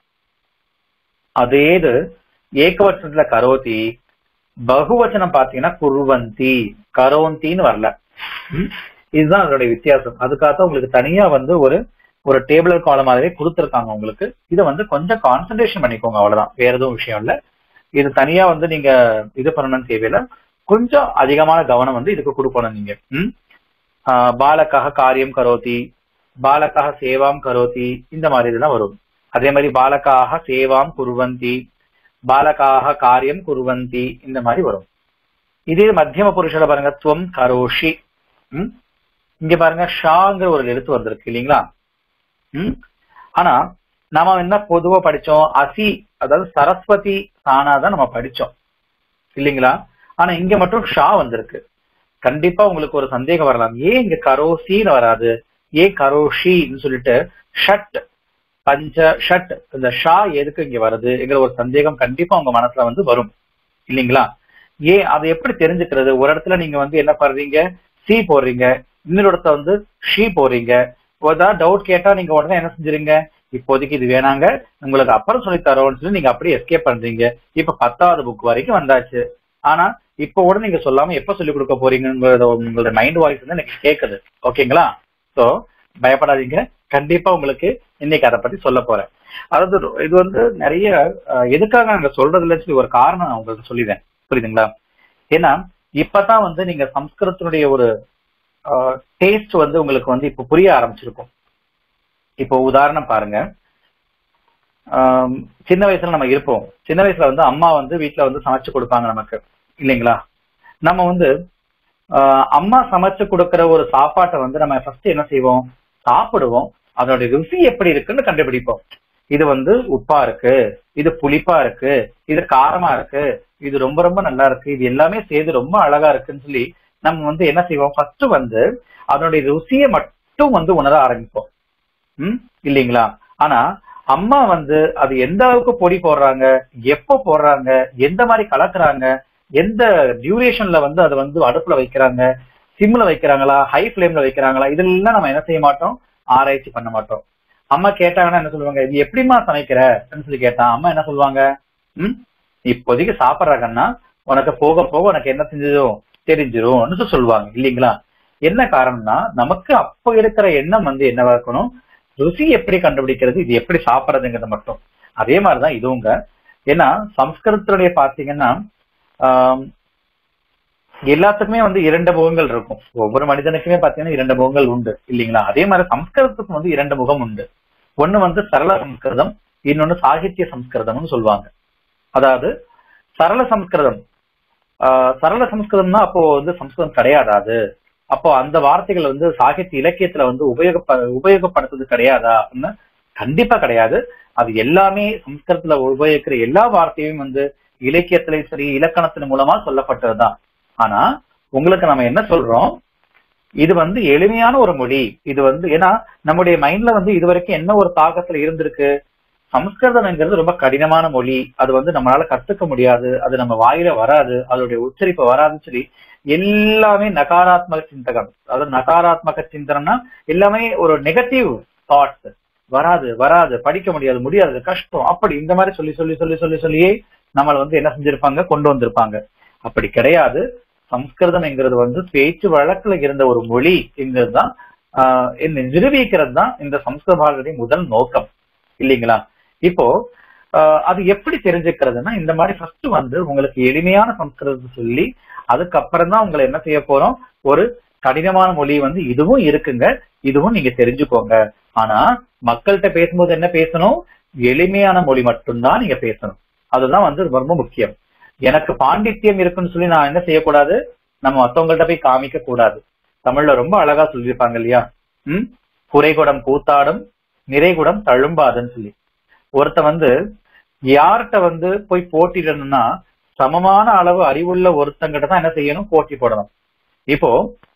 அதே இது ஏகவச்சனத்துல கரோத்தி பகுவச்சனம் பாத்தீங்கன்னா குருவந்தி கரோந்தின்னு வரல ம்? இதுதான் அதனுடைய வித்தியாசம் அதுக்காக உங்களுக்கு தனியா வந்து ஒரு ஒரு டேபிள் காலம் மாதிரியே கொடுத்துருக்காங்க உங்களுக்கு இதை வந்து கொஞ்சம் கான்சென்ட்ரேஷன் பண்ணிக்கோங்க அவ்வளவுதான் வேற எதுவும் விஷயம் இல்ல இது தனியா வந்து நீங்க இது பண்ணணும்னு தேவையில்ல கொஞ்சம் அதிகமான கவனம் வந்து இதுக்கு கொடுக்கணும் நீங்க ம் ஆஹ் பாலக்காக காரியம் கரோதி பாலக்காக சேவாம் கரோதி இந்த மாதிரி இதெல்லாம் வரும் அதே மாதிரி பாலக்காக சேவாம் குருவந்தி பாலக்காக காரியம் குருவந்தி இந்த மாதிரி வரும் இதே மத்தியம புருஷல பாருங்க துவம் கரோஷி ம் இங்க பாருங்க ஷாங்கிற ஒரு எழுத்து வந்திருக்கு இல்லைங்களா ம் ஆனா நாம என்ன பொதுவா படிச்சோம் அசி அதாவது சரஸ்வதி தானா தான் நம்ம படிச்சோம் இல்லைங்களா ஆனா இங்க மட்டும் ஷா வந்திருக்கு கண்டிப்பா உங்களுக்கு ஒரு சந்தேகம் வரலாம் ஏன் இங்க கரோசின்னு வராது ஏன் கரோஷின்னு சொல்லிட்டு ஷட் பஞ்ச ஷட் இந்த ஷா எதுக்கு இங்க வருதுங்கிற ஒரு சந்தேகம் கண்டிப்பா உங்க மனசுல வந்து வரும் இல்லைங்களா ஏன் அதை எப்படி தெரிஞ்சுக்கிறது ஒரு இடத்துல நீங்க வந்து என்ன பண்றீங்க சி போடுறீங்க இன்னொரு இடத்துல வந்து ஷீ போடுறீங்க ஏதாவது டவுட் கேட்டா நீங்க உடனே என்ன செஞ்சுறீங்க இப்போதைக்கு இது வேணாங்க உங்களுக்கு அப்புறம் சொல்லி தரோம்னு சொல்லி நீங்க அப்படியே எஸ்கேப் பண்றீங்க இப்ப பத்தாவது புக் வரைக்கும் வந்தாச்சு ஆனா இப்ப கூட நீங்க சொல்லாம எப்ப சொல்லி கொடுக்க போறீங்கிறத உங்களோட மைண்ட் வாய்ஸ் வந்து எனக்கு கேக்குது ஓகேங்களா சோ பயப்படாதீங்க கண்டிப்பா உங்களுக்கு இன்னைக்கு அதை பத்தி சொல்ல போறேன் அதாவது இது வந்து நிறைய அஹ், எதுக்காக நாங்க சொல்றதுல சொல்லி ஒரு காரணம் நான் உங்களுக்கு சொல்லிடுறேன் புரியுதுங்களா ஏன்னா இப்பதான் வந்து நீங்க சம்ஸ்கிருதத்தினுடைய ஒரு டேஸ்ட் வந்து உங்களுக்கு வந்து இப்ப புரிய ஆரம்பிச்சிருக்கும் இப்போ உதாரணம் பாருங்க ஆம், சின்ன வயசுல நம்ம இருப்போம் சின்ன வயசுல வந்து அம்மா வந்து வீட்ல வந்து சமைச்சு கொடுப்பாங்க நமக்கு இல்லைங்களா நம்ம வந்து ஆஹ், அம்மா சமைச்சு கொடுக்கிற ஒரு சாப்பாட்டை வந்து நம்ம ஃபர்ஸ்ட் என்ன செய்வோம் சாப்பிடுவோம் அதோட ருசி எப்படி இருக்குன்னு கண்டுபிடிப்போம் இது வந்து உப்பா இருக்கு இது புளிப்பா இருக்கு இது காரமா இருக்கு இது ரொம்ப ரொம்ப நல்லா இருக்கு இது எல்லாமே சேர்ந்து ரொம்ப அழகா இருக்குன்னு சொல்லி நம்ம வந்து என்ன செய்வோம் ஃபர்ஸ்ட் வந்து அதனுடைய ருசியை மட்டும் வந்து உணர ஆரம்பிப்போம் ம் இல்லைங்களா ஆனா அம்மா வந்து அது எந்த அளவுக்கு பொடி போடுறாங்க எப்போ போடுறாங்க எந்த மாதிரி கலக்குறாங்க எந்த டியூரேஷன்ல வந்து அதை வந்து அடுப்புல வைக்கிறாங்க சிம்ல வைக்கிறாங்களா ஹை ஃபிளேம்ல வைக்கிறாங்களா இதெல்லாம் நம்ம என்ன செய்ய மாட்டோம் ஆராய்ச்சி பண்ண மாட்டோம் அம்மா கேட்டாங்கன்னா என்ன சொல்லுவாங்க இது எப்படிம்மா சமைக்கிற அப்படின்னு சொல்லி கேட்டா அம்மா என்ன சொல்லுவாங்க ம் இப்போதைக்கு சாப்பிட்றாங்கன்னா உனக்கு போக போக உனக்கு என்ன செஞ்சதும் தெரிஞ்சிரும்னு சொல்லி சொல்லுவாங்க இல்லைங்களா என்ன காரணம்னா நமக்கு அப்போ இருக்கிற எண்ணம் வந்து என்னவா இருக்கணும் ருசி எப்படி கண்டுபிடிக்கிறது இது எப்படி சாப்பிட்றதுங்கிறது மட்டும் அதே மாதிரிதான் இதுவுங்க ஏன்னா சம்ஸ்கிருதத்துடைய பாத்தீங்கன்னா ஆம், எல்லாத்துக்குமே வந்து இரண்டு முகங்கள் இருக்கும் ஒவ்வொரு மனிதனுக்குமே பாத்தீங்கன்னா இரண்டு முகங்கள் உண்டு இல்லைங்களா அதே மாதிரி சம்ஸ்கிருதத்துக்கு வந்து இரண்டு முகம் உண்டு ஒண்ணு வந்து சரள சம்ஸ்கிருதம் இன்னொன்னு சாகித்ய சம்ஸ்கிருதம்னு சொல்லுவாங்க அதாவது சரள சம்ஸ்கிருதம் ஆஹ் சரள சம்ஸ்கிருதம்னா அப்போ வந்து சம்ஸ்கிருதம் கிடையாது அது அப்போ அந்த வார்த்தைகள் வந்து சாகித்ய இலக்கியத்துல வந்து உபயோகப்ப உபயோகப்படுத்துறது கிடையாதா அப்படின்னு கண்டிப்பா கிடையாது அது எல்லாமே சம்ஸ்கிருதத்துல உபயோகிக்கிற எல்லா வார்த்தையும் வந்து இலக்கியத்திலையும் சரி இலக்கணத்தின் மூலமா சொல்லப்பட்டதுதான் ஆனா உங்களுக்கு நம்ம என்ன சொல்றோம் இது வந்து எளிமையான ஒரு மொழி இது வந்து ஏன்னா நம்முடைய மைண்ட்ல வந்து இது வரைக்கும் என்ன ஒரு தாக்கத்துல இருந்திருக்கு சமஸ்கிருதம்ங்கிறது ரொம்ப கடினமான மொழி அது வந்து நம்மளால கத்துக்க முடியாது அது நம்ம வாயில வராது அதோடைய உச்சரிப்பு வராதுன்னு சொல்லி எல்லாமே நகாராத்மக சிந்தகம் அதாவது நகாராத்மக சிந்தனம்னா எல்லாமே ஒரு நெகட்டிவ் தாட்ஸ் வராது வராது படிக்க முடியாது முடியாது கஷ்டம் அப்படி இந்த மாதிரி சொல்லி சொல்லி சொல்லி சொல்லி சொல்லியே நம்மளை வந்து என்ன செஞ்சிருப்பாங்க கொண்டு வந்திருப்பாங்க அப்படி கிடையாது சம்ஸ்கிருதம்ங்கிறது வந்து பேச்சு வழக்குல இருந்த ஒரு மொழி தான் ஆஹ் இந்த நிரூபிக்கிறது தான் இந்த சம்ஸ்கிருத பாரதியுடைய முதல் நோக்கம் இல்லைங்களா இப்போ ஆஹ் அது எப்படி தெரிஞ்சுக்கிறதுனா இந்த மாதிரி ஃபர்ஸ்ட் வந்து உங்களுக்கு எளிமையான சம்ஸ்கிருதத்தை சொல்லி அதுக்கப்புறம் தான் உங்களை என்ன செய்ய போறோம் ஒரு கடினமான மொழி வந்து இதுவும் இருக்குங்க இதுவும் நீங்க தெரிஞ்சுக்கோங்க ஆனா மக்கள்கிட்ட பேசும்போது என்ன பேசணும் எளிமையான மொழி மட்டும்தான் நீங்க பேசணும் அதுதான் வந்து ரொம்ப முக்கியம் எனக்கு பாண்டித்யம் இருக்குன்னு சொல்லி நான் என்ன செய்யக்கூடாது நம்ம மத்தவங்கள்ட்ட போய் காமிக்க கூடாது தமிழ்ல ரொம்ப அழகா சொல்லியிருப்பாங்க இல்லையா ம் குறைகுடம் கூத்தாடும் நிறைகுடம் தழும்பாதுன்னு சொல்லி ஒருத்த வந்து யார்கிட்ட வந்து போய் போட்டிடணும்னா சமமான அளவு அறிவுள்ள ஒருத்தங்கிட்ட தான் என்ன செய்யணும் போட்டி போடணும் இப்போ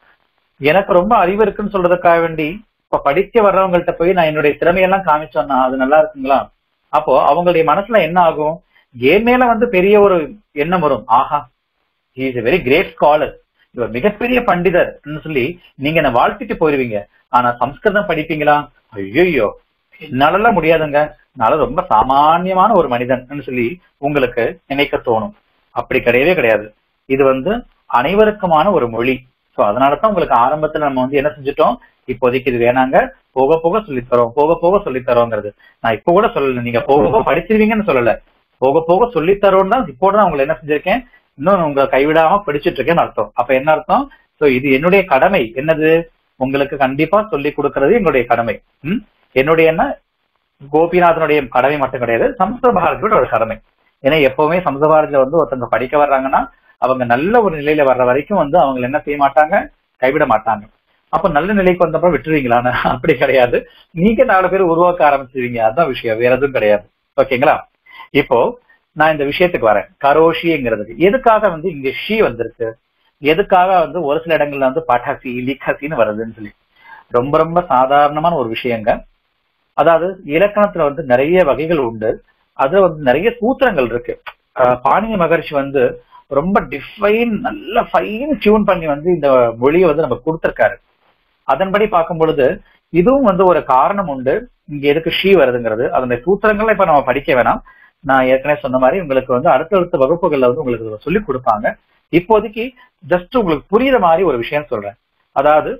எனக்கு ரொம்ப அறிவு இருக்குன்னு சொல்றதுக்காக வேண்டி இப்ப படிக்க வர்றவங்கள்ட்ட போய் நான் என்னுடைய திறமையெல்லாம் காமிச்சோன்னா அது நல்லா இருக்குங்களா அப்போ அவங்களுடைய மனசுல என்ன ஆகும் என் மேல வந்து பெரிய ஒரு எண்ணம் வரும் ஆஹா is a very great scholar இவர் மிகப்பெரிய பண்டிதர் சொல்லி நீங்க என்ன வாழ்த்திட்டு போயிருவீங்க ஆனா சம்ஸ்கிருதம் படிப்பீங்களா ஐயோ என்னாலலாம் முடியாதுங்க என்னால ரொம்ப சாமானியமான ஒரு மனிதன் சொல்லி உங்களுக்கு நினைக்க தோணும் அப்படி கிடையவே கிடையாது இது வந்து அனைவருக்குமான ஒரு மொழி சோ அதனாலதான் உங்களுக்கு ஆரம்பத்துல நம்ம வந்து என்ன செஞ்சுட்டோம் இப்போதைக்கு இது வேணாங்க போக போக சொல்லித்தரோம் போக போக சொல்லித்தரோங்கிறது நான் இப்ப கூட சொல்லல நீங்க போக போக படிச்சிருவீங்கன்னு சொல்லல போக போக சொல்லித்தரோம் தான் இப்போ தான் உங்களை என்ன செஞ்சிருக்கேன் இன்னும் உங்க கைவிடாம படிச்சுட்டு இருக்கேன்னு அர்த்தம் அப்ப என்ன அர்த்தம் சோ இது என்னுடைய கடமை என்னது உங்களுக்கு கண்டிப்பா சொல்லி கொடுக்கறது என்னுடைய கடமை ம் என்னுடைய என்ன கோபிநாதனுடைய கடமை மட்டும் கிடையாது சம்ஸ்கிருத பாரதியோட ஒரு கடமை ஏன்னா எப்பவுமே சம்ஸ்கிருத பாரதியில வந்து ஒருத்தவங்க படிக்க வர்றாங்கன்னா அவங்க நல்ல ஒரு நிலையில வர்ற வரைக்கும் வந்து அவங்க என்ன செய்ய மாட்டாங்க கைவிட மாட்டாங்க அப்ப நல்ல நிலைக்கு வந்தப்ப விட்டுருவீங்களான்னு அப்படி கிடையாது நீங்க நாலு பேர் உருவாக்க ஆரம்பிச்சிருவீங்க அதுதான் விஷயம் வேற எதுவும் கிடையாது ஓகேங்களா இப்போ நான் இந்த விஷயத்துக்கு வரேன் கரோஷிங்கிறதுக்கு எதுக்காக வந்து இங்க ஷி வந்திருக்கு எதுக்காக வந்து ஒரு சில இடங்கள்ல வந்து பட்டாசி லிக்கசின்னு வருதுன்னு சொல்லி ரொம்ப ரொம்ப சாதாரணமான ஒரு விஷயங்க அதாவது இலக்கணத்துல வந்து நிறைய வகைகள் உண்டு அதுல வந்து நிறைய சூத்திரங்கள் இருக்கு பாணினி மகர்ஷி வந்து ரொம்ப டிஃபைன் நல்ல ஃபைன் டியூன் பண்ணி வந்து இந்த மொழியை வந்து நம்ம கொடுத்திருக்காரு அதன்படி பார்க்கும் பொழுது இதுவும் வந்து ஒரு காரணம் உண்டு இங்க எதுக்கு ஷீ வருதுங்கிறது அதனுடைய சூத்திரங்கள்ல இப்ப நம்ம படிக்க வேணாம் நான் ஏற்கனவே சொன்ன மாதிரி உங்களுக்கு வந்து அடுத்தடுத்த வகுப்புகள்ல வந்து உங்களுக்கு சொல்லி கொடுப்பாங்க இப்போதைக்கு ஜஸ்ட் உங்களுக்கு புரியுற மாதிரி ஒரு விஷயம் சொல்றேன் அதாவது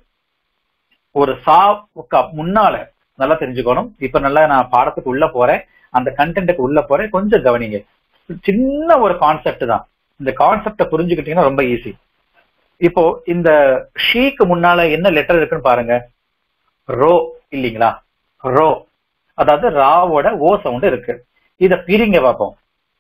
ஒரு சாவுக்கு முன்னால நல்லா தெரிஞ்சுக்கணும் இப்ப நல்லா நான் பாடத்துக்கு உள்ள போறேன் அந்த கண்டென்ட்டுக்கு உள்ள போறேன் கொஞ்சம் கவனிங்க சின்ன ஒரு கான்செப்ட் தான் இந்த கான்செப்ட புரிஞ்சுக்கிட்டீங்கன்னா ரொம்ப ஈஸி இப்போ இந்த ஷீக்கு முன்னால என்ன லெட்டர் இருக்குன்னு பாருங்க ரோ இல்லைங்களா ரோ அதாவது ராவோட ஓ சவுண்ட் இருக்கு இத பிரிங்க பார்ப்போம்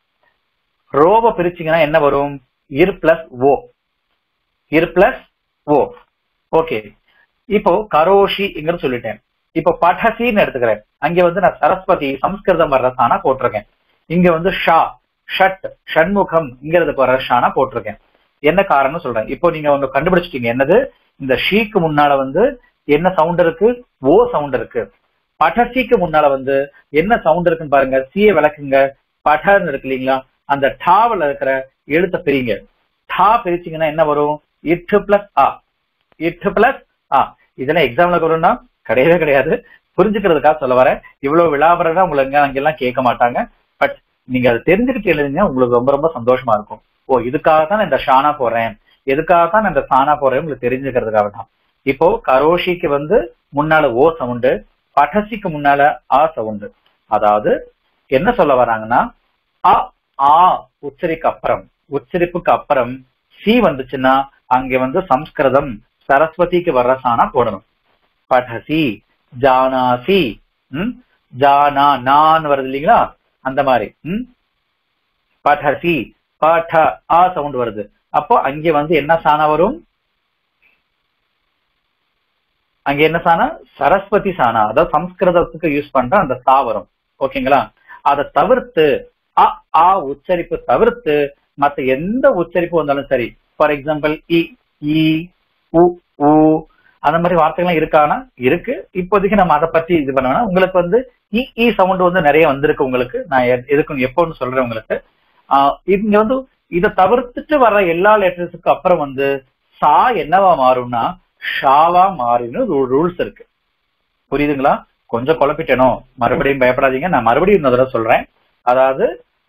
ரோவை பிரிச்சிங்கன்னா என்ன வரும் இர் பிளஸ் ஓ இர் பிளஸ் ஓ ஓகே இப்போ கரோஷிங்கிறது சொல்லிட்டேன் இப்போ படசின்னு எடுத்துக்கிறேன் அங்க வந்து நான் சரஸ்வதி சம்ஸ்கிருதம் வர்ற சானா போட்டிருக்கேன் இங்க வந்து ஷா ஷட் ஷண்முகம்ங்கிறதுக்கு வர ஷானா போட்டிருக்கேன் என்ன காரணம் சொல்றேன் இப்போ நீங்க அவங்க கண்டுபிடிச்சிட்டீங்க என்னது இந்த ஷீக்கு முன்னால வந்து என்ன சவுண்ட் இருக்கு ஓ சவுண்ட் இருக்கு படசிக்கு முன்னால வந்து என்ன சவுண்ட் இருக்குன்னு பாருங்க சிய விளக்குங்க படன்னு இருக்கு இல்லைங்களா அந்த டாவில் இருக்கிற எழுத்த பிரிங்க டா பிரிச்சிங்கன்னா என்ன வரும் இட்டு பிளஸ் ஆ இட்டு பிளஸ் ஆ இதெல்லாம் எக்ஸாம்ல வரும்னா கிடையவே கிடையாது புரிஞ்சுக்கிறதுக்காக சொல்ல வரேன் இவ்வளவு விளாபரம் உங்களுக்கு அங்கெல்லாம் கேட்க மாட்டாங்க பட் நீங்க அதை தெரிஞ்சுக்கிட்டு எழுதிங்க உங்களுக்கு ரொம்ப ரொம்ப சந்தோஷமா இருக்கும் ஓ இதுக்காக தான் இந்த ஷானா போடுறேன் எதுக்காக தான் இந்த சானா போடுறேன் உங்களுக்கு தெரிஞ்சுக்கிறதுக்காக தான் இப்போ கரோஷிக்கு வந்து முன்னால ஓ சவுண்டு படசிக்கு முன்னால ஆ சவுண்டு அதாவது என்ன சொல்ல வராங்கன்னா அ ஆ உச்சரிக்கு அப்புறம் உச்சரிப்புக்கு அப்புறம் சி வந்துச்சுன்னா அங்க வந்து சம்ஸ்கிருதம் சரஸ்வதிக்கு வர்ற சானா போடணும் படசி ஜானாசி ம் ஜானா நான் வருது இல்லைங்களா அந்த மாதிரி ம் படசி பட ஆ சவுண்ட் வருது அப்போ அங்க வந்து என்ன சானா வரும் அங்க என்ன சானா சரஸ்வதி சானா அதாவது சம்ஸ்கிருதத்துக்கு யூஸ் பண்ற அந்த சா வரும் ஓகேங்களா அதை தவிர்த்து அ ஆ உச்சரிப்பு தவிர்த்து மத்த எந்த உச்சரிப்பு வந்தாலும் சரி ஃபார் எக்ஸாம்பிள் இ இ உ உ அந்த மாதிரி வார்த்தைகள்லாம் இருக்கானா இருக்கு இப்போதைக்கு நம்ம அதை பத்தி இது பண்ணோம்னா உங்களுக்கு வந்து இ இ சவுண்ட் வந்து நிறைய வந்திருக்கு உங்களுக்கு நான் எதுக்கும் எப்போன்னு சொல்றேன் உங்களுக்கு ஆஹ் இங்க வந்து இதை தவிர்த்துட்டு வர எல்லா லெட்டர்ஸுக்கு அப்புறம் வந்து சா என்னவா மாறும்னா ஷாவா மாறினு ரூல்ஸ் இருக்கு புரியுதுங்களா கொஞ்சம் குழப்பிட்டேனோ மறுபடியும் பயப்படாதீங்க நான் மறுபடியும் இன்னொரு தடவை சொல்றேன் அதாவது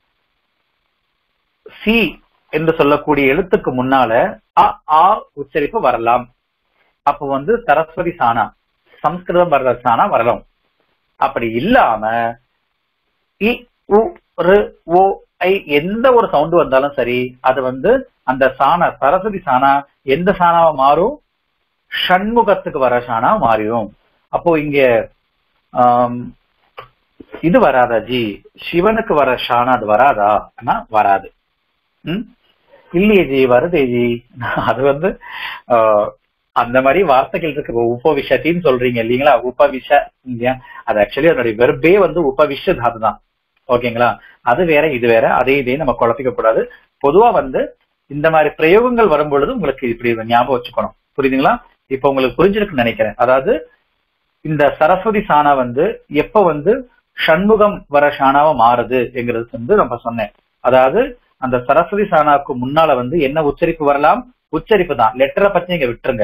சி என்று சொல்லக்கூடிய எழுத்துக்கு முன்னால அ ஆ உச்சரிப்பு வரலாம் அப்போ வந்து சரஸ்வதி சானா சம்ஸ்கிருதம் வர்ற சானா வரலாம் அப்படி இல்லாம இ உ ரு ஓ ஐ எந்த ஒரு சவுண்ட் வந்தாலும் சரி அது வந்து அந்த சாணா சரஸ்வதி சாணா எந்த சாணாவா மாறும் ஷண்முகத்துக்கு வர சாணா மாறிடும் அப்போ இங்க ஆம், இது வராதா ஜி சிவனுக்கு வர ஷானா அது வராதா ஆனா வராது ம் இல்லையே ஜி வருதே ஜி அது வந்து ஆஹ், அந்த மாதிரி வார்த்தைகள் இருக்கு உபவிஷத்தின்னு சொல்றீங்க இல்லைங்களா உபவிஷ இல்லையா அது ஆக்சுவலி அதனுடைய வெர்பே வந்து உபவிஷ தாது தான் ஓகேங்களா அது வேற இது வேற அதே இதே நம்ம குழப்பிக்க கூடாது பொதுவா வந்து இந்த மாதிரி பிரயோகங்கள் வரும்பொழுது உங்களுக்கு இப்படி ஞாபகம் வச்சுக்கணும் புரியுதுங்களா இப்ப உங்களுக்கு புரிஞ்சிருக்குன்னு நினைக்கிறேன் அதாவது இந்த சரஸ்வதி சாணா வந்து எப்ப வந்து ஷண்முகம் வர ஷானாவா மாறுது என்கிறது வந்து நம்ம சொன்னேன் அதாவது அந்த சரஸ்வதி சாணாவுக்கு முன்னால வந்து என்ன உச்சரிப்பு வரலாம் உச்சரிப்பு தான் லெட்டரை பத்தி நீங்க விட்டுருங்க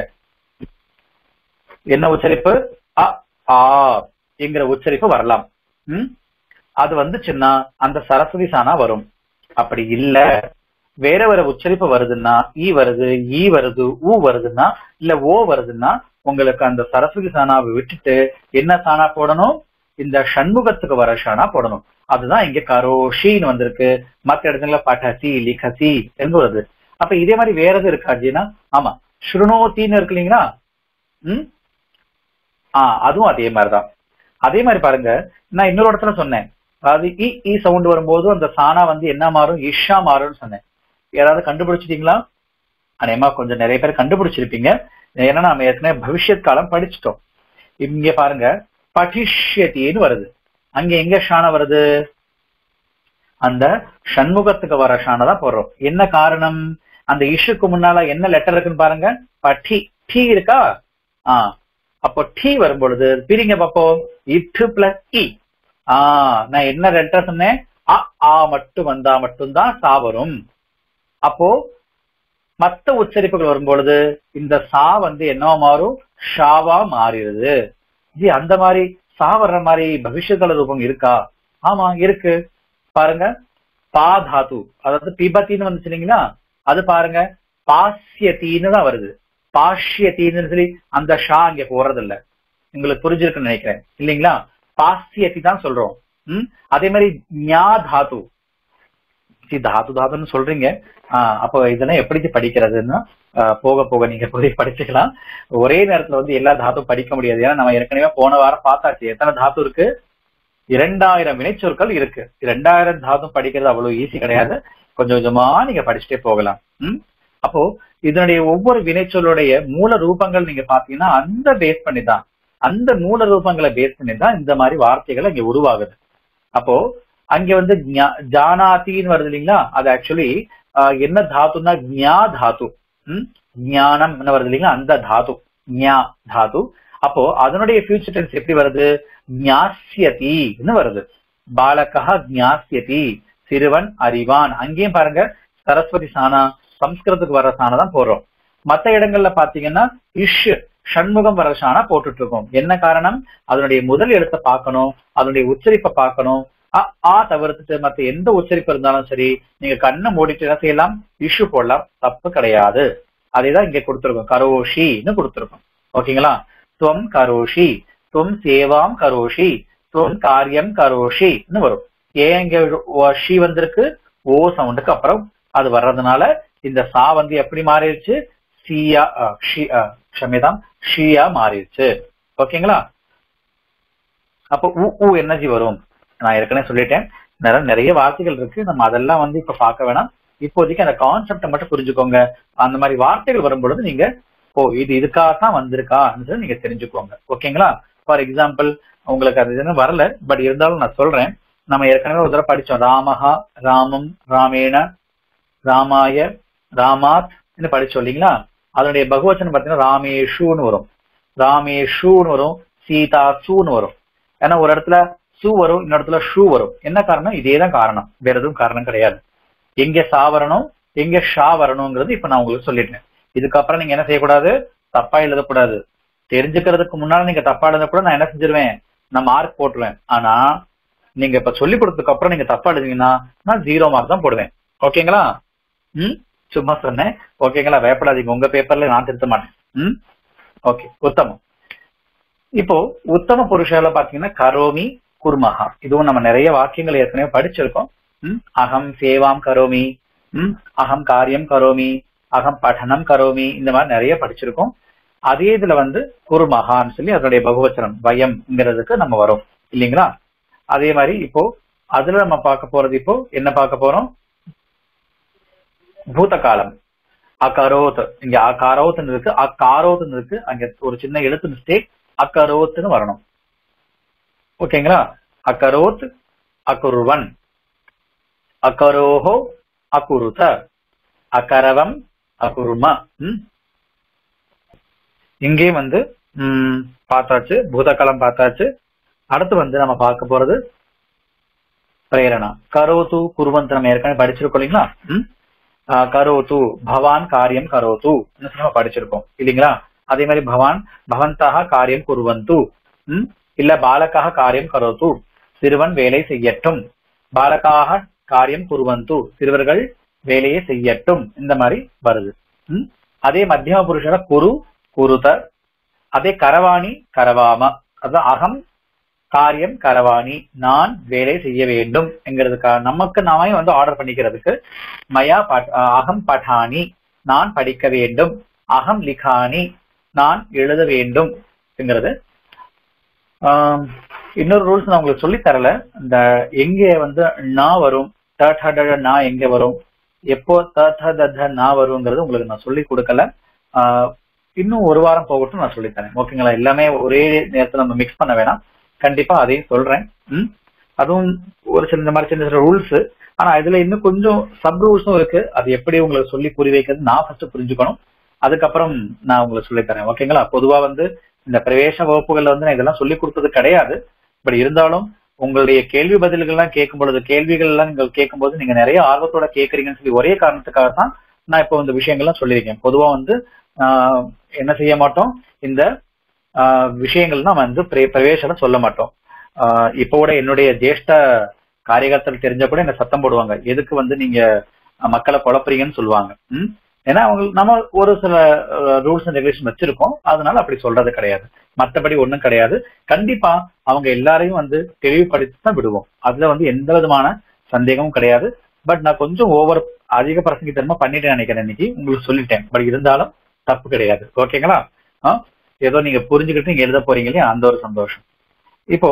என்ன உச்சரிப்பு அ ஆ என்கிற உச்சரிப்பு வரலாம் ம் அது வந்துச்சுன்னா அந்த சரஸ்வதி சாணா வரும் அப்படி இல்ல வேற வேற உச்சரிப்பு வருதுன்னா ஈ வருது ஈ வருது ஊ வருதுன்னா இல்ல ஓ வருதுன்னா உங்களுக்கு அந்த சரஸ்வதி சாணாவை விட்டுட்டு என்ன சாணா போடணும் இந்த ஷண்முகத்துக்கு வர ஷானா போடணும் அதுதான் இங்க கரோஷின்னு வந்திருக்கு மத்த இடத்துல பட்டசி லிகசி என்று வருது அப்ப இதே மாதிரி வேற எது இருக்கா ஜீனா ஆமா ஸ்ருணோத்தின்னு இருக்கு இல்லைங்களா ம் ஆஹ் அதுவும் அதே மாதிரிதான் அதே மாதிரி பாருங்க நான் இன்னொரு இடத்துல சொன்னேன் அதாவது இ இ சவுண்ட் வரும்போது அந்த சானா வந்து என்ன மாறும் இஷா மாறும்னு சொன்னேன் யாராவது கண்டுபிடிச்சிட்டீங்களா அநேகமா கொஞ்சம் நிறைய பேர் கண்டுபிடிச்சிருப்பீங்க ஏன்னா நாம ஏற்கனவே பவிஷ்யத் காலம் படிச்சிட்டோம் இங்க பாருங்க படிஷ்யத்தின்னு வருது அங்க எங்க ஷான வருது அந்த ஷண்முகத்துக்கு வர ஷான தான் போடுறோம் என்ன காரணம் அந்த இஷுக்கு முன்னால என்ன லெட்டர் இருக்குன்னு பாருங்க பட்டி டி இருக்கா ஆ அப்போ டி வரும் பொழுது பிரிங்க பாப்போம் இட்டு பிளஸ் இ ஆ நான் என்ன லெட்டர் சொன்னேன் அ ஆ மட்டும் வந்தா மட்டும்தான் சா வரும் அப்போ மத்த உச்சரிப்புகள் வரும் பொழுது இந்த சா வந்து என்னவா மாறும் ஷாவா மாறிடுது ஜி அந்த மாதிரி சா வர்ற மாதிரி பவிஷ்யகால ரூபம் இருக்கா ஆமா இருக்கு பாருங்க பா தாத்து அதாவது பிபத்தின்னு வந்துச்சு இல்லைங்களா அது பாருங்க பாஸ்யத்தின்னு தான் வருது பாஷ்யத்தின்னு சொல்லி அந்த ஷா இங்க போறது இல்ல உங்களுக்கு புரிஞ்சிருக்குன்னு நினைக்கிறேன் இல்லைங்களா பாஸ்யத்தி தான் சொல்றோம் ம் அதே மாதிரி ஞா தாத்து சி தாத்து தாத்துன்னு சொல்றீங்க ஆஹ் அப்போ இதெல்லாம் எப்படி படிக்கிறதுன்னா ஆஹ் போக போக நீங்க போய் படிச்சுக்கலாம் ஒரே நேரத்துல வந்து எல்லா தாத்தும் படிக்க முடியாது ஏன்னா நம்ம ஏற்கனவே போன வாரம் பார்த்தாச்சு எத்தனை தாத்து இருக்கு இரண்டாயிரம் வினைச்சொற்கள் இருக்கு இரண்டாயிரம் தாத்தும் படிக்கிறது அவ்வளவு ஈஸி கிடையாது கொஞ்சம் கொஞ்சமா நீங்க படிச்சுட்டே போகலாம் ம் அப்போ இதனுடைய ஒவ்வொரு வினைச்சொல்லுடைய மூல ரூபங்கள் நீங்க பாத்தீங்கன்னா அந்த பேஸ் பண்ணி தான் அந்த மூல ரூபங்களை பேஸ் பண்ணி தான் இந்த மாதிரி வார்த்தைகள் இங்க உருவாகுது அப்போ அங்க வந்து ஞா- ஜானாதின்னு வருது இல்லைங்களா அது ஆக்சுவலி என்ன தாத்துன்னா ஞா தாத்து ம் ஞானம் என்ன வருது இல்லைங்களா அந்த தாத்து ஞா தாத்து அப்போ அதனுடைய ஃபியூச்சர் டென்ஸ் எப்படி வருது ஞாஸ்யதின்னு வருது பாலகா ஞாஸ்யதி சிறுவன் அறிவான் அங்கேயும் பாருங்க சரஸ்வதி சானா சம்ஸ்கிருதத்துக்கு வர சானா தான் போடுறோம் மத்த இடங்கள்ல பாத்தீங்கன்னா இஷ் ஷண்முகம் வர சானா போட்டுட்டு இருக்கோம் என்ன காரணம் அதனுடைய முதல் எழுத்தை பார்க்கணும் அதனுடைய உச்சரிப்பை பார்க்கணும் அ ஆ தவிர்த்துட்டு மத்த எந்த உச்சரிப்பு இருந்தாலும் சரி நீங்க கண்ணை மூடிட்டு என்ன செய்யலாம் இஷ்யூ போடலாம் தப்பு கிடையாது அதேதான் இங்க கொடுத்திருக்கோம் கரோஷின்னு கொடுத்திருக்கோம் ஓகேங்களா துவம் கரோஷி துவம் சேவாம் கரோஷி துவம் காரியம் கரோஷின்னு வரும் ஏன் இங்க ஓ- ஷி வந்திருக்கு ஓ சவுண்டுக்கு அப்புறம் அது வர்றதுனால இந்த சா வந்து எப்படி மாறிடுச்சு சியா அ, ஷி அ, க்ஷமிதாம் ஷியா மாறிடுச்சு ஓகேங்களா அப்போ உ உ எனர்ஜி வரும் நான் ஏற்கனவே சொல்லிட்டேன் நிறைய நிறைய வார்த்தைகள் இருக்கு நம்ம அதெல்லாம் வந்து இப்ப பார்க்க வேணாம் இப்போதைக்கு அந்த கான்செப்டை மட்டும் புரிஞ்சுக்கோங்க அந்த மாதிரி வார்த்தைகள் வரும் பொழுது நீங்க ஓ இது இதுக்காக தான் வந்திருக்கான்னு நீங்க தெரிஞ்சுக்கோங்க ஓகேங்களா ஃபார் எக்ஸாம்பிள் உங்களுக்கு அது எதுவும் வரல பட் இருந்தாலும் நான் சொல்றேன் நம்ம ஏற்கனவே ஒரு தடவை படிச்சோம் ராமஹா ராமம் ராமேண ராமாய ராமாத் படிச்சோம் இல்லைங்களா அதனுடைய பகவச்சனம் பார்த்தீங்கன்னா ராமேஷுன்னு வரும் ராமேஷுன்னு வரும் சீதா சூன்னு வரும் ஏன்னா ஒரு இடத்துல சு வரும் இன்னொரு இடத்துல ஷூ வரும் என்ன காரணம் இதே தான் காரணம் வேற எதுவும் காரணம் கிடையாது எங்க சா வரணும் எங்க ஷா வரணுங்கிறது இப்ப நான் உங்களுக்கு சொல்லிட்டேன் இதுக்கப்புறம் நீங்க என்ன செய்யக்கூடாது தப்பா எழுதக்கூடாது தெரிஞ்சுக்கிறதுக்கு முன்னால நீங்க தப்பா எழுத கூட நான் என்ன செஞ்சிருவேன் நான் மார்க் போட்டுருவேன் ஆனா நீங்க இப்ப சொல்லி கொடுத்ததுக்கு அப்புறம் நீங்க தப்பா எழுதிங்கன்னா நான் ஜீரோ மார்க் தான் போடுவேன் ஓகேங்களா ம் சும்மா சொன்னேன் ஓகேங்களா பயப்படாதீங்க உங்க பேப்பர்ல நான் திருத்த மாட்டேன் ம் ஓகே உத்தமம் இப்போ உத்தம புருஷால பாத்தீங்கன்னா கரோமி குர்மஹா இதுவும் நம்ம நிறைய வாக்கியங்கள் ஏற்கனவே படிச்சிருக்கோம் ம், அகம் சேவாம் கரோமி ம், அகம் காரியம் கரோமி அகம் பఠனம் கரோமி இந்த மாதிரி நிறைய படிச்சிருக்கோம் அதே இதுல வந்து குருமகான்னு சொல்லி அதனுடைய பகுவச்சனம் வயம்ங்கிறதுக்கு நம்ம வரும் இல்லைங்களா அதே மாதிரி இப்போ அதுல நம்ம பார்க்க போறது இப்போ என்ன பார்க்க போறோம் பூத காலம் அகரோத் இங்க அகாரோத்னு இருக்கு அகாரோத்னு இருக்கு அங்க ஒரு சின்ன எழுத்து மிஸ்டேக் அகரோத்னு வரணும் ஓகேங்களா அகரோத் அகுருவன் அகரோஹோ அகுருத அகரவம் அகுரும ம்? இங்கே வந்து ம், பார்த்தாச்சு பூதகாலம் பார்த்தாச்சு அடுத்து வந்து நம்ம பார்க்க போறது பிரேரணா கரோது குருவந்த் நம்ம ஏற்கனவே படிச்சிருக்கோம் இல்லைங்களா ம்? ஆ, கரோது பவான் காரியம் கரோது நம்ம படிச்சிருக்கோம் இல்லைங்களா அதே மாதிரி பவான் பவந்தாக காரியம் குருவந்து ம்? இல்ல பாலக்காக காரியம் கரோது சிறுவன் வேலை செய்யட்டும் பாலக்காக காரியம் குருவந்து சிறுவர்கள் வேலையை செய்யட்டும் இந்த மாதிரி வருது ம்? அதே மத்தியம புருஷன குரு குருத அதே கரவாணி கரவாம அதான் அகம் காரியம் கரவாணி நான் வேலை செய்ய வேண்டும் என்கிறதுக்காக நமக்கு நாமே வந்து ஆர்டர் பண்ணிக்கிறதுக்கு மயா பட்- அகம் படானி நான் படிக்க வேண்டும் அகம் லிகானி நான் எழுத வேண்டும் என்கிறது ஆம், இன்னொரு ரூல்ஸ் நான் உங்களுக்கு சொல்லி தரல இந்த எங்க வந்து நான் வரும் ட ட ட ட, நான் எங்க வரும் எப்போ த த த த நான் வருங்கிறது உங்களுக்கு நான் சொல்லி கொடுக்கல ஆஹ், இன்னும் ஒரு வாரம் போகட்டும் நான் சொல்லித் தரேன் ஓகேங்களா எல்லாமே ஒரே நேரத்துல நம்ம மிக்ஸ் பண்ண வேணாம் கண்டிப்பா அதையும் சொல்றேன் ம் அதுவும் ஒரு சில இந்த மாதிரி சின்ன சின்ன ரூல்ஸ் ஆனா இதுல இன்னும் கொஞ்சம் சப் ரூல்ஸும் இருக்கு அது எப்படி உங்களுக்கு சொல்லி புரி வைக்கிறது நான் ஃபர்ஸ்ட் புரிஞ்சுக்கணும் அதுக்கப்புறம் நான் உங்களுக்கு சொல்லித் தரேன் ஓகேங்களா பொதுவா வந்து இந்த பிரவேச வகுப்புகள்ல வந்து நான் இதெல்லாம் சொல்லி கொடுத்தது கிடையாது பட் இருந்தாலும் உங்களுடைய கேள்வி பதில்கள்லாம் கேட்கும் பொழுது கேள்விகள் எல்லாம் நீங்கள் கேட்கும்போது நீங்க நிறைய ஆர்வத்தோட கேட்கறீங்கன்னு சொல்லி ஒரே காரணத்துக்காக தான் நான் இப்போ இந்த விஷயங்கள்லாம் சொல்லியிருக்கேன் பொதுவா வந்து ஆஹ், என்ன செய்ய மாட்டோம் இந்த ஆஹ், விஷயங்கள் நம்ம வந்து பிரே- பிரவேசம் சொல்ல மாட்டோம் ஆஹ், இப்போ கூட என்னுடைய ஜேஷ்ட காரியகர்த்தல் தெரிஞ்ச கூட என்ன சத்தம் போடுவாங்க எதுக்கு வந்து நீங்க அஹ், மக்களை குழப்புறீங்கன்னு சொல்லுவாங்க ம்? ஏன்னா அவங்க நம்ம ஒரு சில ரூல்ஸ் அண்ட் ரெகுலேஷன் வச்சிருக்கோம் அதனால அப்படி சொல்றது கிடையாது மத்தபடி ஒண்ணும் கிடையாது கண்டிப்பா அவங்க எல்லாரையும் வந்து தெளிவுபடுத்தி தான் விடுவோம் அதுல வந்து எந்த விதமான சந்தேகமும் கிடையாது பட் நான் கொஞ்சம் ஓவர் அதிக பிரசங்கித்தனமா பண்ணிட்டேன் நினைக்கிறேன் இன்னைக்கு உங்களுக்கு சொல்லிட்டேன் பட் இருந்தாலும் தப்பு கிடையாது ஓகேங்களா ஆ? ஏதோ நீங்க புரிஞ்சுக்கிட்டு நீங்க எழுத போறீங்க இல்லையா அந்த ஒரு சந்தோஷம் இப்போ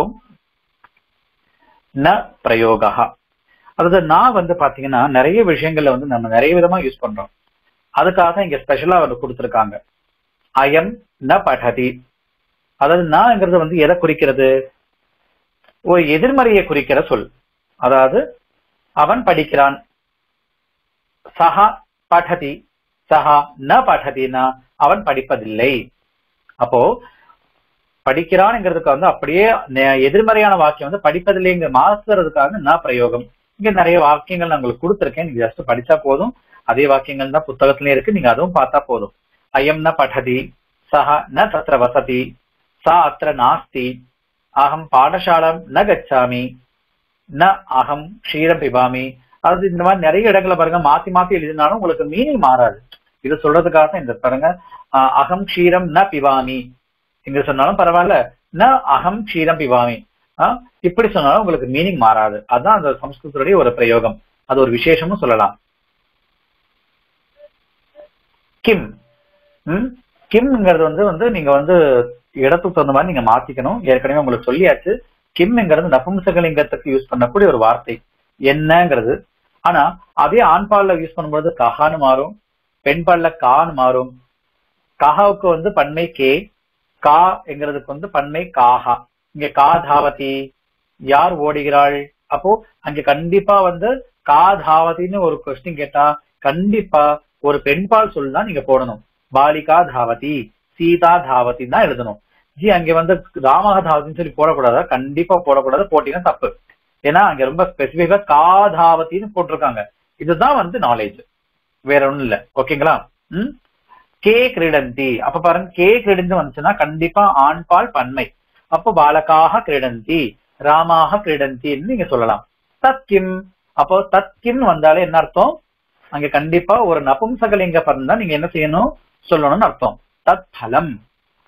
ந பிரயோகா அதாவது நான் வந்து பாத்தீங்கன்னா நிறைய விஷயங்கள்ல வந்து நம்ம நிறைய விதமா யூஸ் பண்றோம் அதுக்காக இங்க ஸ்பெஷலா வந்து கொடுத்திருக்காங்க அயம் ந படதி அதாவது நாங்கிறது வந்து எதை குறிக்கிறது ஒரு எதிர்மறையை குறிக்கிற சொல் அதாவது அவன் படிக்கிறான் சஹா படதி சஹா ந படதினா அவன் படிப்பதில்லை அப்போ படிக்கிறான்ங்கிறதுக்கு வந்து அப்படியே நெ- எதிர்மறையான வாக்கியம் வந்து படிப்பதில்லைங்க மாத்துறதுக்காக ந பிரயோகம் இங்க நிறைய வாக்கியங்கள் நான் உங்களுக்கு கொடுத்துருக்கேன் நீங்க ஜஸ்ட் படிச்சா போதும் அதே வாக்கியங்கள் தான் புத்தகத்திலே இருக்கு நீங்க அதுவும் பார்த்தா போதும் அயம் ந படதி சஹ ந தத்ர வசதி சா அத்திர நாஸ்தி அகம் பாடசாலம் ந கச்சாமி ந அகம் க்ஷீரம் பிபாமி அதாவது இந்த மாதிரி நிறைய இடங்களை பாருங்க மாத்தி மாத்தி எழுதினாலும் உங்களுக்கு மீனிங் மாறாது இது சொல்றதுக்காக தான் இந்த பாருங்க ஆஹ் அகம் க்ஷீரம் ந பிவாமி இங்க சொன்னாலும் பரவாயில்ல ந அகம் க்ஷீரம் பிவாமி ஆஹ் இப்படி சொன்னாலும் உங்களுக்கு மீனிங் மாறாது அதுதான் அந்த சம்ஸ்கிருதத்துடைய ஒரு பிரயோகம் அது ஒரு விசேஷமும் சொல்லலாம் கிம் ம் கிம்ங்கிறது வந்து வந்து நீங்க வந்து இடத்துக்கு தகுந்த மாதிரி நீங்க மாத்திக்கணும் ஏற்கனவே உங்களுக்கு சொல்லியாச்சு கிம்ங்கிறது நபும்சகலிங்கத்துக்கு யூஸ் பண்ணக்கூடிய ஒரு வார்த்தை என்னங்கிறது ஆனா அதே ஆண்பால்ல யூஸ் பண்ணும்போது கஹான்னு மாறும் பெண்பால்ல கான்னு மாறும் கஹாவுக்கு வந்து பன்மை கே கா என்கிறதுக்கு வந்து பன்மை காஹா இங்க கா தாவதி யார் ஓடுகிறாள் அப்போ அங்க கண்டிப்பா வந்து கா தாவதின்னு ஒரு கொஸ்டின் கேட்டா கண்டிப்பா ஒரு பெண்பால் சொல் தான் நீங்க போடணும் பாலிகா தாவதி சீதா தாவதி தான் எழுதணும் ஜி அங்க வந்து ராமக தாவதின்னு சொல்லி போடக்கூடாதா கண்டிப்பா போடக்கூடாது போட்டீங்கன்னா தப்பு ஏன்னா அங்க ரொம்ப ஸ்பெசிபிக்கா காதாவத்தின்னு போட்டிருக்காங்க இதுதான் வந்து நாலேஜ் வேற ஒண்ணும் இல்ல ஓகேங்களா ம் கே கிரீடந்தி அப்ப பாருங்க கே கிரீடந்தி வந்துச்சுன்னா கண்டிப்பா ஆண்பால் பன்மை அப்போ பாலகாக கிரீடந்தி ராமாக கிரீடந்தின்னு நீங்க சொல்லலாம் தத்கிம் அப்போ தத்கிம் வந்தாலே என்ன அர்த்தம் அங்க கண்டிப்பா ஒரு நபும்சகலிங்க பதம் தான் நீங்க என்ன செய்யணும் சொல்லணும்னு அர்த்தம் தத் பலம்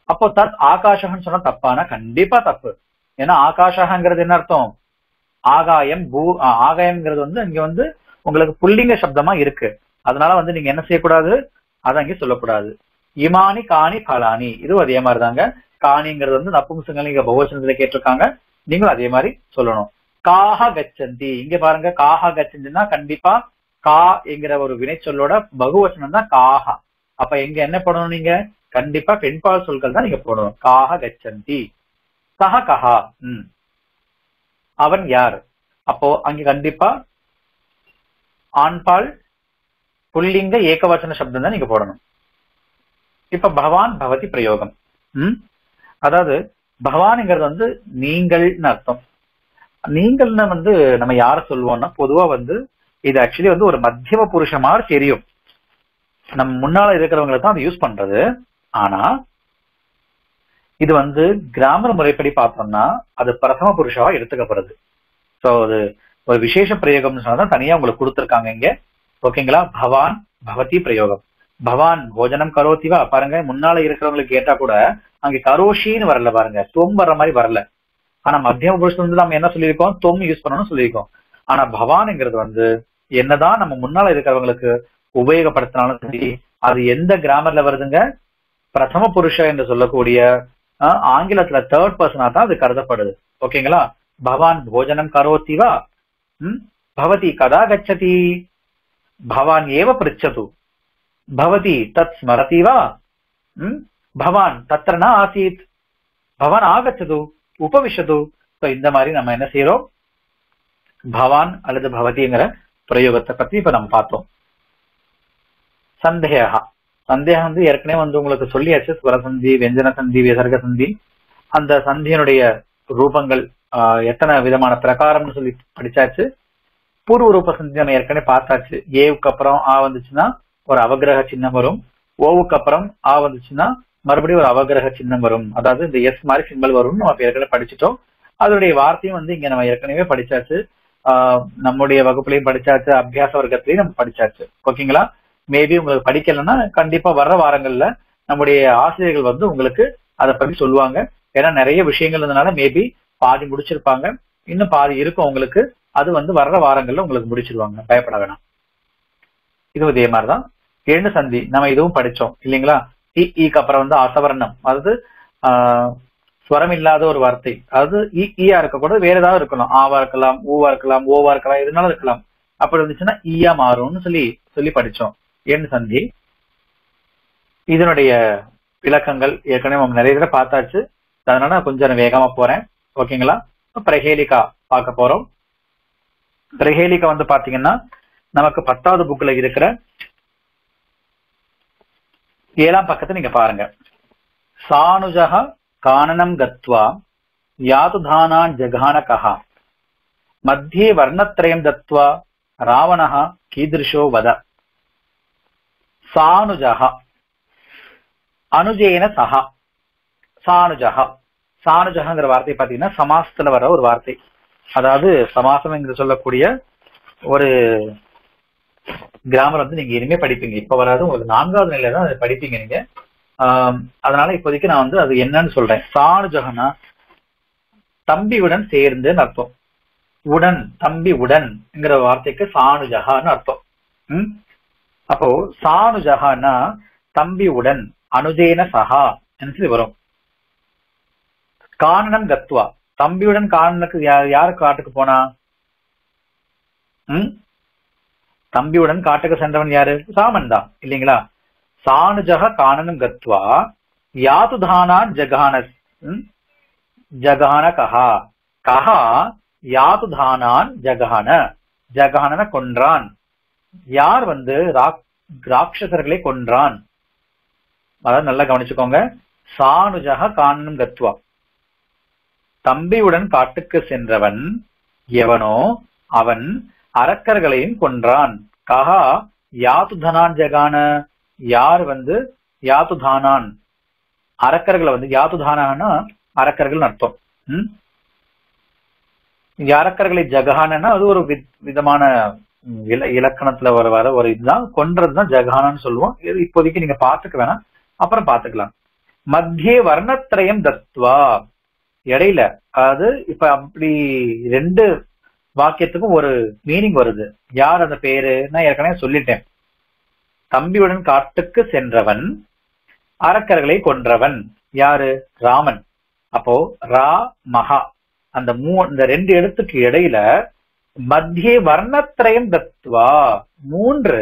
அப்போ தத் ஆகாஷகன்னு சொன்னா தப்பானா கண்டிப்பா தப்பு ஏன்னா ஆகாஷகங்கிறது என்ன அர்த்தம் ஆகாயம் பூ ஆ, ஆகாயம்ங்கிறது வந்து இங்க வந்து உங்களுக்கு புல்லிங்க சப்தமா இருக்கு அதனால வந்து நீங்க என்ன செய்யக்கூடாது அதை அங்கே சொல்லக்கூடாது இமானி காணி கலானி இதுவும் அதே மாதிரி தாங்க காணிங்கிறது வந்து நப்பும்சங்கள் நீங்க பகுவச்சனத்துல கேட்டிருக்காங்க நீங்களும் அதே மாதிரி சொல்லணும் காஹ கச்சந்தி இங்க பாருங்க காஹ கச்சந்தினா கண்டிப்பா கா என்கிற ஒரு வினைச்சொல்லோட பகுவச்சனம் தான் காஹா அப்ப எங்க என்ன பண்ணணும் நீங்க கண்டிப்பா பெண்பால் சொற்கள் தான் நீங்க போடணும் காஹ கச்சந்தி சஹ கஹா ம் அவன் யார் அப்போ அங்க கண்டிப்பா ஆண்பால் புல்லிங்க ஏகவச்சன சப்தம் தான் நீங்க போடணும் இப்ப பவான் பவதி பிரயோகம் ம் அதாவது பவான்ங்கிறது வந்து நீங்கள்னு அர்த்தம் நீங்கள்னு வந்து நம்ம யார சொல்லுவோம்னா பொதுவா வந்து இது ஆக்சுவலி வந்து ஒரு மத்தியம புருஷ மாதிரி தெரியும் நம்ம முன்னால இருக்கிறவங்களை தான் அது யூஸ் பண்றது ஆனா இது வந்து கிராமர் முறைப்படி பார்த்தோம்னா அது பிரதம புருஷாவா எடுத்துக்கப்படுது சோ அது ஒரு விசேஷ பிரயோகம்னு சொன்னா தான் தனியா உங்களுக்கு கொடுத்துருக்காங்க இங்க ஓகேங்களா பவான் பவதி பிரயோகம் பவான் போஜனம் கரோத்திவா பாருங்க முன்னால இருக்கிறவங்களுக்கு கேட்டா கூட அங்க கரோஷின்னு வரல பாருங்க தொம் வர்ற மாதிரி வரல ஆனா மத்தியம புருஷன் வந்து நம்ம என்ன சொல்லியிருக்கோம் தொம் யூஸ் பண்ணணும்னு சொல்லியிருக்கோம் ஆனா பவான்ங்கிறது வந்து என்னதான் நம்ம முன்னால இருக்கிறவங்களுக்கு உபயோகப்படுத்தினாலும் சரி அது எந்த கிராமர்ல வருதுங்க பிரதம புருஷ என்று சொல்லக்கூடிய ஆஹ், ஆங்கிலத்துல தேர்ட் பர்சனா தான் அது கருதப்படுது ஓகேங்களா பவான் போஜனம் கரோத்திவா ம் பவதி கதா கச்சதி பவான் ஏவ பிருச்சது பவதி தத் ஸ்மரதி வா ம் பவான் தத்திர ந ஆசீத் பவான் ஆகச்சது உபவிஷது So, இந்த மாதிரி நம்ம என்ன செய்யறோம் பவான் அல்லது பவதிங்கிற பிரயோகத்தை பத்தி இப்ப நம்ம பார்த்தோம் சந்தேகா சந்தேகம் வந்து ஏற்கனவே வந்து உங்களுக்கு சொல்லியாச்சு ஸ்வரசந்தி வெஞ்சன சந்தி விசர்க சந்தி அந்த சந்தியினுடைய ரூபங்கள் ஆஹ், எத்தனை விதமான பிரகாரம்னு சொல்லி படிச்சாச்சு பூர்வ ரூப சந்தி நம்ம ஏற்கனவே பார்த்தாச்சு ஏவுக்கு அப்புறம் ஆ வந்துச்சுன்னா ஒரு அவகிரக சின்னம் வரும் ஓவுக்கு அப்புறம் ஆ வந்துச்சுன்னா மறுபடியும் ஒரு அவகிரக சின்னம் வரும் அதாவது இந்த எஸ் மாதிரி சிம்பல் வரும்னு நம்ம இப்ப ஏற்கனவே படிச்சுட்டோம் அதனுடைய வார்த்தையும் வந்து இங்க நம்ம ஏற்கனவே படிச்சாச்சு ஆஹ் நம்முடைய வகுப்புலையும் படிச்சாச்சு அபியாச வர்க்கத்திலையும் நம்ம படிச்சாச்சு ஓகேங்களா மேபி உங்களுக்கு படிக்கலைன்னா கண்டிப்பா வர்ற வாரங்கள்ல நம்முடைய ஆசிரியர்கள் வந்து உங்களுக்கு அதை பத்தி சொல்லுவாங்க ஏன்னா நிறைய விஷயங்கள் இருந்தனால மேபி பாதி முடிச்சிருப்பாங்க இன்னும் பாதி இருக்கும் உங்களுக்கு அது வந்து வர்ற வாரங்கள்ல உங்களுக்கு முடிச்சிருவாங்க பயப்பட வேணாம் இதுவும் இதே மாதிரிதான் எண்ணு சந்தி நம்ம இதுவும் படிச்சோம் இல்லைங்களா இ ஈக்கு அப்புறம் வந்து அசவர்ணம் அதாவது ஆஹ் ஸ்வரம் இல்லாத ஒரு வார்த்தை அதாவது இ ஈயா இருக்கக்கூடாது வேற ஏதாவது இருக்கலாம் ஆவா இருக்கலாம் ஊவா இருக்கலாம் ஓவா இருக்கலாம் எதுனாலும் இருக்கலாம் அப்படி இருந்துச்சுன்னா ஈயா மாறும்னு சொல்லி சொல்லி படிச்சோம் எண் சந்தி இதனுடைய விளக்கங்கள் ஏற்கனவே நம்ம நிறைய தடவை பார்த்தாச்சு அதனால நான் கொஞ்சம் வேகமா போறேன் ஓகேங்களா இப்ப பிரஹேலிகா பார்க்க போறோம் பிரஹேலிகா வந்து பாத்தீங்கன்னா நமக்கு பத்தாவது புக்ல இருக்கிற ஏழாம் பக்கத்தை நீங்க பாருங்க சானுஜக கானனம் கத்வா யாதுதானான் ஜகானகா மத்தியே வர்ணத்ரயம் தத்வா ராவணः கீதிருஷோ வத சானுஜக அனுஜேன சஹா சானுஜக சானுஜகங்கிற வார்த்தை பாத்தீங்கன்னா சமாசத்துல வர ஒரு வார்த்தை அதாவது சமாசம் என்று சொல்லக்கூடிய ஒரு கிராமர் வந்து நீங்க இனிமே படிப்பீங்க இப்ப வராது உங்களுக்கு நான்காவது நிலையில தான் அதை படிப்பீங்க நீங்க ஆஹ் அதனால இப்போதைக்கு நான் வந்து அது என்னன்னு சொல்றேன் சாணுஜகனா தம்பியுடன் சேர்ந்துன்னு அர்த்தம் உடன் தம்பி உடன்ங்கிற வார்த்தைக்கு சாணுஜகான்னு அர்த்தம் ம் அப்போ சாணுஜகானா தம்பி உடன் அனுஜேன சஹா சொல்லி வரும் காணனம் கத்வா தம்பியுடன் காணனுக்கு யா- யாரு காட்டுக்கு போனா ம் தம்பியுடன் காட்டுக்கு சென்றவன் யாரு ராமன் தான் இல்லைங்களா சானுஜக காணனம் கத்வா யாதுதானான் ஜகானஸ் ம்? ஜகான கஹா கஹா யாதுதானான் ஜகான ஜகானன கொன்றான் யார் வந்து ராக்- ராட்சசர்களை கொன்றான் அதாவது நல்லா கவனிச்சுக்கோங்க சானுஜக காணனம் கத்வா தம்பியுடன் காட்டுக்கு சென்றவன் எவனோ அவன் அரக்கர்களையும் கொன்றான் கஹா யாதுதனான் ஜகான யார் வந்து யாதுதானான் அரக்கர்களை வந்து யாதுதானான்னா அரக்கர்கள் அர்த்தம் ம்? இங்க அரக்கர்களை ஜகானன்னா அது ஒரு வித்- விதமான ம், இல இலக்கணத்துல வர வர ஒரு இதுதான் கொன்றதுதான் ஜகானன்னு சொல்லுவோம் இது இப்போதைக்கு நீங்க பாத்துக்க வேணாம் அப்புறம் பாத்துக்கலாம் மத்தியே வர்ணத்திரயம் தத்வா இடையில அதாவது இப்ப அப்படி ரெண்டு வாக்கியத்துக்கும் ஒரு மீனிங் வருது யார் அந்த பேரு நான் ஏற்கனவே சொல்லிட்டேன் தம்பியுடன் காட்டுக்கு சென்றவன் அரக்கர்களை கொன்றவன் யாரு ராமன் அப்போ ரா மகா அந்த மூ இந்த ரெண்டு எழுத்துக்கு இடையில மத்திய வர்ணத்திரயம் தத்துவா மூன்று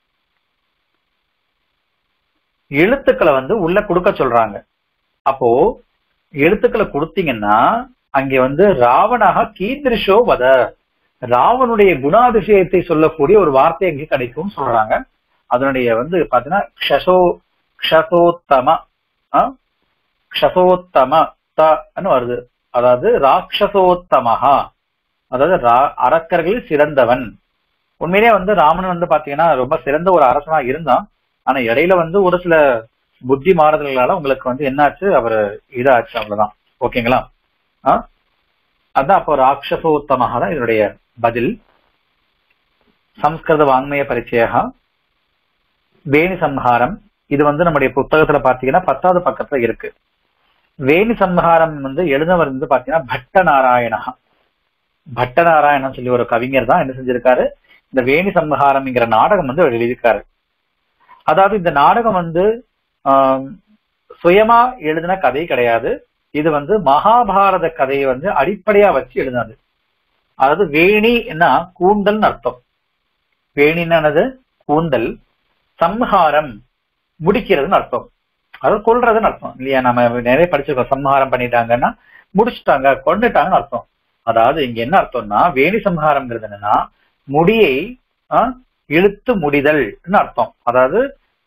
எழுத்துக்களை வந்து உள்ள கொடுக்க சொல்றாங்க அப்போ எழுத்துக்களை கொடுத்தீங்கன்னா அங்கே வந்து ராவணாக கீதிருஷோ வத ராவனுடைய குணாதிசயத்தை சொல்லக்கூடிய ஒரு வார்த்தை அங்கே கிடைக்கும் சொல்றாங்க அதனுடைய வந்து பாத்தீங்கன்னா க்ஷசோ க்ஷசோத்தம க்ஷசோத்தம தன்னு வருது அதாவது ராட்சசோத்தமஹா அதாவது அரக்கர்களில் சிறந்தவன் உண்மையிலே வந்து ராமன் வந்து பாத்தீங்கன்னா ரொம்ப சிறந்த ஒரு அரசனா இருந்தான் ஆனா இடையில வந்து ஒரு சில புத்தி மாறுதல்களால உங்களுக்கு வந்து என்னாச்சு அவர் இதாச்சு அவ்வளவுதான் ஓகேங்களா அதான் அப்போ ராட்சசோத்தமாக தான் இதனுடைய பதில் சம்ஸ்கிருத வாங்மய பரிச்சயா வேணி சம்ஹாரம் இது வந்து நம்முடைய புத்தகத்துல பாத்தீங்கன்னா பத்தாவது பக்கத்துல இருக்கு வேணி சம்ஹாரம் வந்து எழுதவர் வந்து பாத்தீங்கன்னா பட்ட நாராயணா பட்ட நாராயணன் சொல்லி ஒரு கவிஞர் தான் என்ன செஞ்சிருக்காரு இந்த வேணி சம்ஹாரம்ங்கிற நாடகம் வந்து எழுதியிருக்காரு அதாவது இந்த நாடகம் வந்து சுயமா எழுதின கதை கிடையாது இது வந்து மகாபாரத கதையை வந்து அடிப்படையா வச்சு எழுதினது அதாவது வேணி என்ன கூந்தல் அர்த்தம் வேணின்னு கூந்தல் சம்ஹாரம் முடிக்கிறதுன்னு அர்த்தம் அதாவது கொல்றதுன்னு அர்த்தம் இல்லையா நம்ம நிறைய படிச்சிருக்கோம் சம்ஹாரம் பண்ணிட்டாங்கன்னா முடிச்சுட்டாங்க கொண்டுட்டாங்கன்னு அர்த்தம் அதாவது இங்க என்ன அர்த்தம்னா வேணி சம்ஹாரம்ங்கிறது என்னன்னா முடியை இழுத்து முடிதல்னு அர்த்தம் அதாவது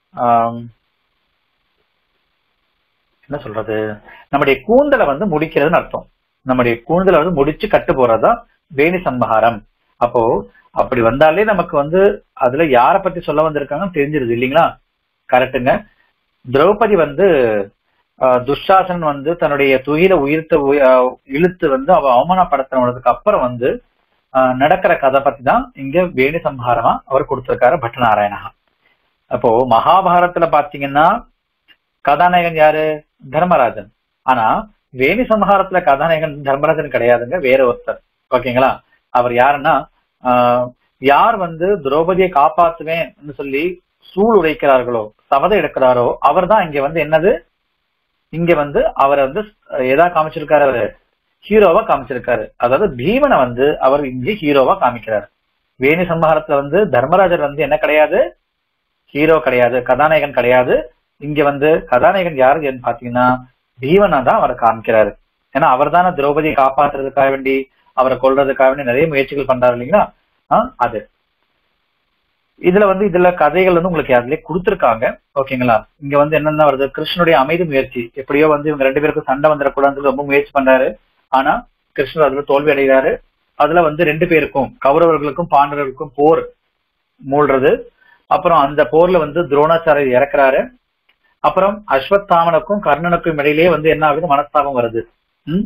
என்ன சொல்றது நம்முடைய கூந்தலை வந்து முடிக்கிறதுன்னு அர்த்தம் நம்முடைய கூந்தலை வந்து முடிச்சு கட்டு போறதுதான் வேணி சம்ஹாரம் அப்போ அப்படி வந்தாலே நமக்கு வந்து அதுல யார பத்தி சொல்ல வந்திருக்காங்கன்னு தெரிஞ்சிருது இல்லைங்களா கரெக்டுங்க திரௌபதி வந்து துஷாசன் வந்து தன்னுடைய துயில உயிர்த்த இழுத்து வந்து அவ அவமானப்படுத்தினதுக்கு அப்புறம் வந்து நடக்கிற கதை பத்தி தான் இங்க வேணி சம்ஹாரமா அவர் கொடுத்திருக்காரு பட்டநாராயணா அப்போ மகாபாரதத்துல பாத்தீங்கன்னா கதாநாயகன் யாரு தர்மராஜன் ஆனா வேணி சம்ஹாரத்துல கதாநாயகன் தர்மராஜன் கிடையாதுங்க வேற ஒருத்தர் ஓகேங்களா அவர் யாருன்னா யார் வந்து திரௌபதியை காப்பாத்துவேன்னு சொல்லி சூழ் உடைக்கிறார்களோ சபதம் எடுக்கிறாரோ அவர் தான் இங்க வந்து என்னது இங்க வந்து அவரை வந்து எதா காமிச்சிருக்காரு அவரு ஹீரோவா காமிச்சிருக்காரு அதாவது பீமனை வந்து அவர் இங்கே ஹீரோவா காமிக்கிறார் வேணி சம்ஹாரத்துல வந்து தர்மராஜர் வந்து என்ன கிடையாது ஹீரோ கிடையாது கதாநாயகன் கிடையாது இங்க வந்து கதாநாயகன் யாருன்னு பாத்தீங்கன்னா பீமனா தான் அவரை காமிக்கிறாரு ஏன்னா அவர் தானே திரௌபதியை காப்பாத்துறதுக்காக வேண்டி அவரை கொல்றதுக்காக வேண்டி நிறைய முயற்சிகள் பண்றாரு இல்லைங்களா அது இதுல வந்து இதுல கதைகள் வந்து உங்களுக்கு அதுலயே கொடுத்துருக்காங்க ஓகேங்களா இங்க வந்து என்னென்ன வருது கிருஷ்ணனுடைய அமைதி முயற்சி எப்படியோ வந்து இவங்க ரெண்டு பேருக்கும் சண்டை வந்துடக்கூடாதுன்னு ரொம்ப முயற்சி பண்றாரு ஆனா கிருஷ்ணர் அதுல தோல்வி அடைகிறாரு அதுல வந்து ரெண்டு பேருக்கும் கௌரவர்களுக்கும் பாண்டவர்களுக்கும் போர் மூழ்றது அப்புறம் அந்த போர்ல வந்து துரோணாச்சாரியர் இறக்குறாரு அப்புறம் அஸ்வத்தாமனுக்கும் கர்ணனுக்கும் இடையிலேயே வந்து என்ன ஆகுது மனஸ்தாபம் வருது உம்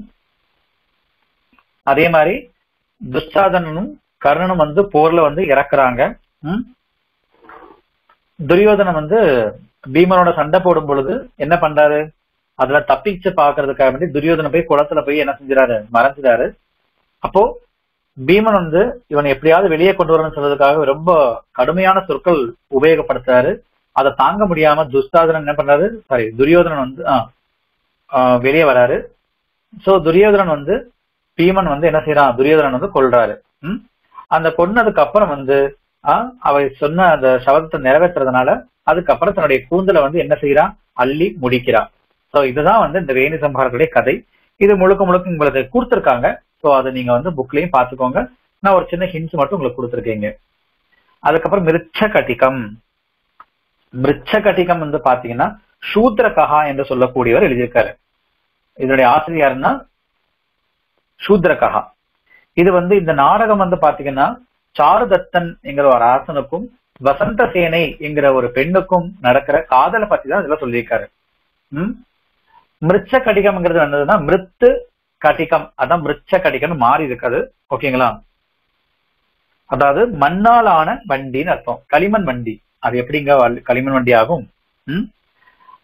அதே மாதிரி துஷாதனனும் கர்ணனும் வந்து போர்ல வந்து இறக்குறாங்க உம் துரியோதனன் வந்து பீமனோட சண்டை போடும் பொழுது என்ன பண்றாரு அதுல தப்பிச்சு பாக்குறதுக்காக வேண்டி துரியோதனை போய் குளத்துல போய் என்ன செஞ்சாரு மறைஞ்சிடாரு அப்போ பீமன் வந்து இவனை எப்படியாவது வெளியே கொண்டு வரணும்னு சொல்றதுக்காக ரொம்ப கடுமையான சொற்கள் உபயோகப்படுத்துறாரு அதை தாங்க முடியாம துஸ்தாதனன் என்ன பண்றாரு சாரி துரியோதனன் வந்து வெளியே வராரு சோ துரியோதனன் வந்து பீமன் வந்து என்ன செய்யறான் துரியோதனன் வந்து கொல்றாரு உம் அந்த கொன்னதுக்கு அப்புறம் வந்து ஆஹ் அவை சொன்ன அந்த சபதத்தை நிறைவேற்றுறதுனால அதுக்கப்புறம் தன்னுடைய கூந்தலை வந்து என்ன செய்யறான் அள்ளி முடிக்கிறான் சோ இதுதான் வந்து இந்த வேணி சம்ஹாரத்துடைய கதை இது முழுக்க முழுக்க உங்களுக்கு கொடுத்துருக்காங்க சோ அதை நீங்க வந்து புக்லயும் பாத்துக்கோங்க நான் ஒரு சின்ன ஹிண்ட்ஸ் மட்டும் உங்களுக்கு கொடுத்துருக்கீங்க அதுக்கப்புறம் மிருச்ச கட்டிகம் மிருச்ச கட்டிகம் வந்து பாத்தீங்கன்னா சூத்ர கஹா என்று சொல்லக்கூடியவர் எழுதியிருக்காரு இதனுடைய ஆசிரியர்னா சூத்ர கஹா இது வந்து இந்த நாடகம் வந்து பாத்தீங்கன்னா சாருதத்தன் என்கிற ஒரு அரசனுக்கும் வசந்த சேனை என்கிற ஒரு பெண்ணுக்கும் நடக்கிற காதலை பத்தி தான் இதுல சொல்லியிருக்காரு உம் மிருச்ச கடிகம்ங்கிறது என்னதுன்னா மிருத்து கடிகம் அதான் மிருச்ச கடிகம்னு மாறி இருக்காது ஓகேங்களா அதாவது மண்ணால் ஆன வண்டின்னு அர்த்தம் களிமண் வண்டி அது எப்படிங்க களிமண் வண்டி ஆகும் உம்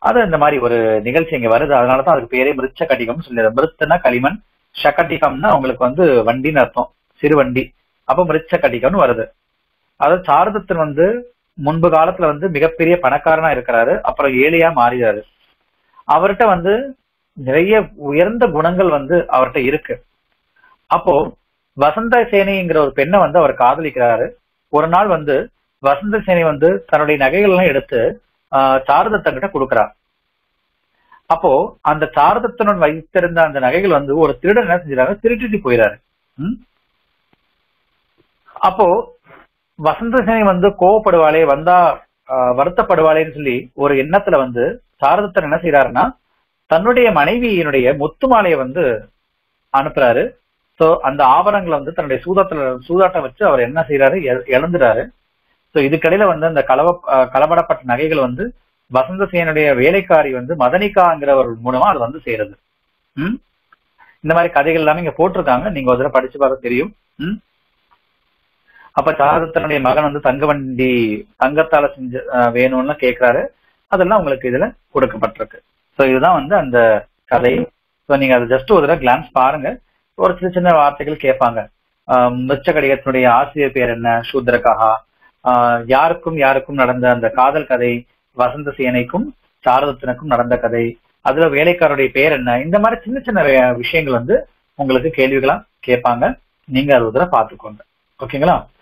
அது இந்த மாதிரி ஒரு நிகழ்ச்சி இங்க வருது அதனாலதான் அதுக்கு பேரே மிருச்ச கடிகம் சொல்லி மிருத்துனா களிமண் ஷகடிகம்னா உங்களுக்கு வந்து வண்டின்னு அர்த்தம் சிறு வண்டி அப்ப மிருச்ச கடிகம்னு வருது அதாவது சாரதத்தன் வந்து முன்பு காலத்துல வந்து மிகப்பெரிய பணக்காரனா இருக்கிறாரு அப்புறம் ஏழையா மாறிறாரு அவர்கிட்ட வந்து நிறைய உயர்ந்த குணங்கள் வந்து அவர்கிட்ட இருக்கு அப்போ வசந்த சேனைங்கிற ஒரு பெண்ணை வந்து அவர் காதலிக்கிறாரு ஒரு நாள் வந்து வசந்த சேனை வந்து தன்னுடைய நகைகள் எல்லாம் எடுத்து ஆஹ் சாரதத்தன் கிட்ட கொடுக்குறார் அப்போ அந்த சாரதத்தனுடன் வைத்திருந்த அந்த நகைகள் வந்து ஒரு திருடன் என்ன செஞ்சாங்க திருட்டிட்டு போயிறாரு ம்? அப்போ வசந்த சேனை வந்து கோவப்படுவாளே வந்தா ஆஹ் வருத்தப்படுவாளேன்னு சொல்லி ஒரு எண்ணத்துல வந்து சாரதத்தன் என்ன செய்யறாருன்னா தன்னுடைய மனைவியினுடைய முத்து மாலையை வந்து அனுப்புறாரு சோ அந்த ஆபரணங்களை வந்து தன்னுடைய சூதாட்டத்துல சூதாட்டம் வச்சு அவர் என்ன செய்யறாரு இழ- இழந்துறாரு சோ இதுக்கடையில வந்து அந்த கலவ அஹ் கலபடப்பட்ட நகைகள் வந்து வசந்தசேனுடைய வேலைக்காரி வந்து மதனிகாங்கிறவர் மூலமா அது வந்து சேருது ம் இந்த மாதிரி கதைகள் எல்லாமே இங்க போட்டிருக்காங்க நீங்க ஒரு தடவை படிச்சு பார்க்க தெரியும் ம் அப்ப சாரதத்தனுடைய மகன் வந்து தங்க வண்டி தங்கத்தால செஞ்ச அஹ், வேணும்னு கேக்குறாரு அதெல்லாம் உங்களுக்கு இதுல கொடுக்கப்பட்டிருக்கு சோ இதுதான் வந்து அந்த கதை சோ நீங்க அதை ஜஸ்ட் ஒரு தடவை கிளான்ஸ் பாருங்க ஒரு சின்ன சின்ன வார்த்தைகள் கேட்பாங்க ஆஹ் மிச்ச கடிகத்தினுடைய ஆசிரியர் பேர் என்ன சூத்ரகா ஆஹ் யாருக்கும் யாருக்கும் நடந்த அந்த காதல் கதை வசந்த சேனைக்கும் சாரதத்தினுக்கும் நடந்த கதை அதுல வேலைக்காரருடைய பேர் என்ன இந்த மாதிரி சின்ன சின்ன வே- விஷயங்கள் வந்து உங்களுக்கு கேள்விகளா கேட்பாங்க நீங்க அது ஒரு தடவை பார்த்துக்கோங்க ஓகேங்களா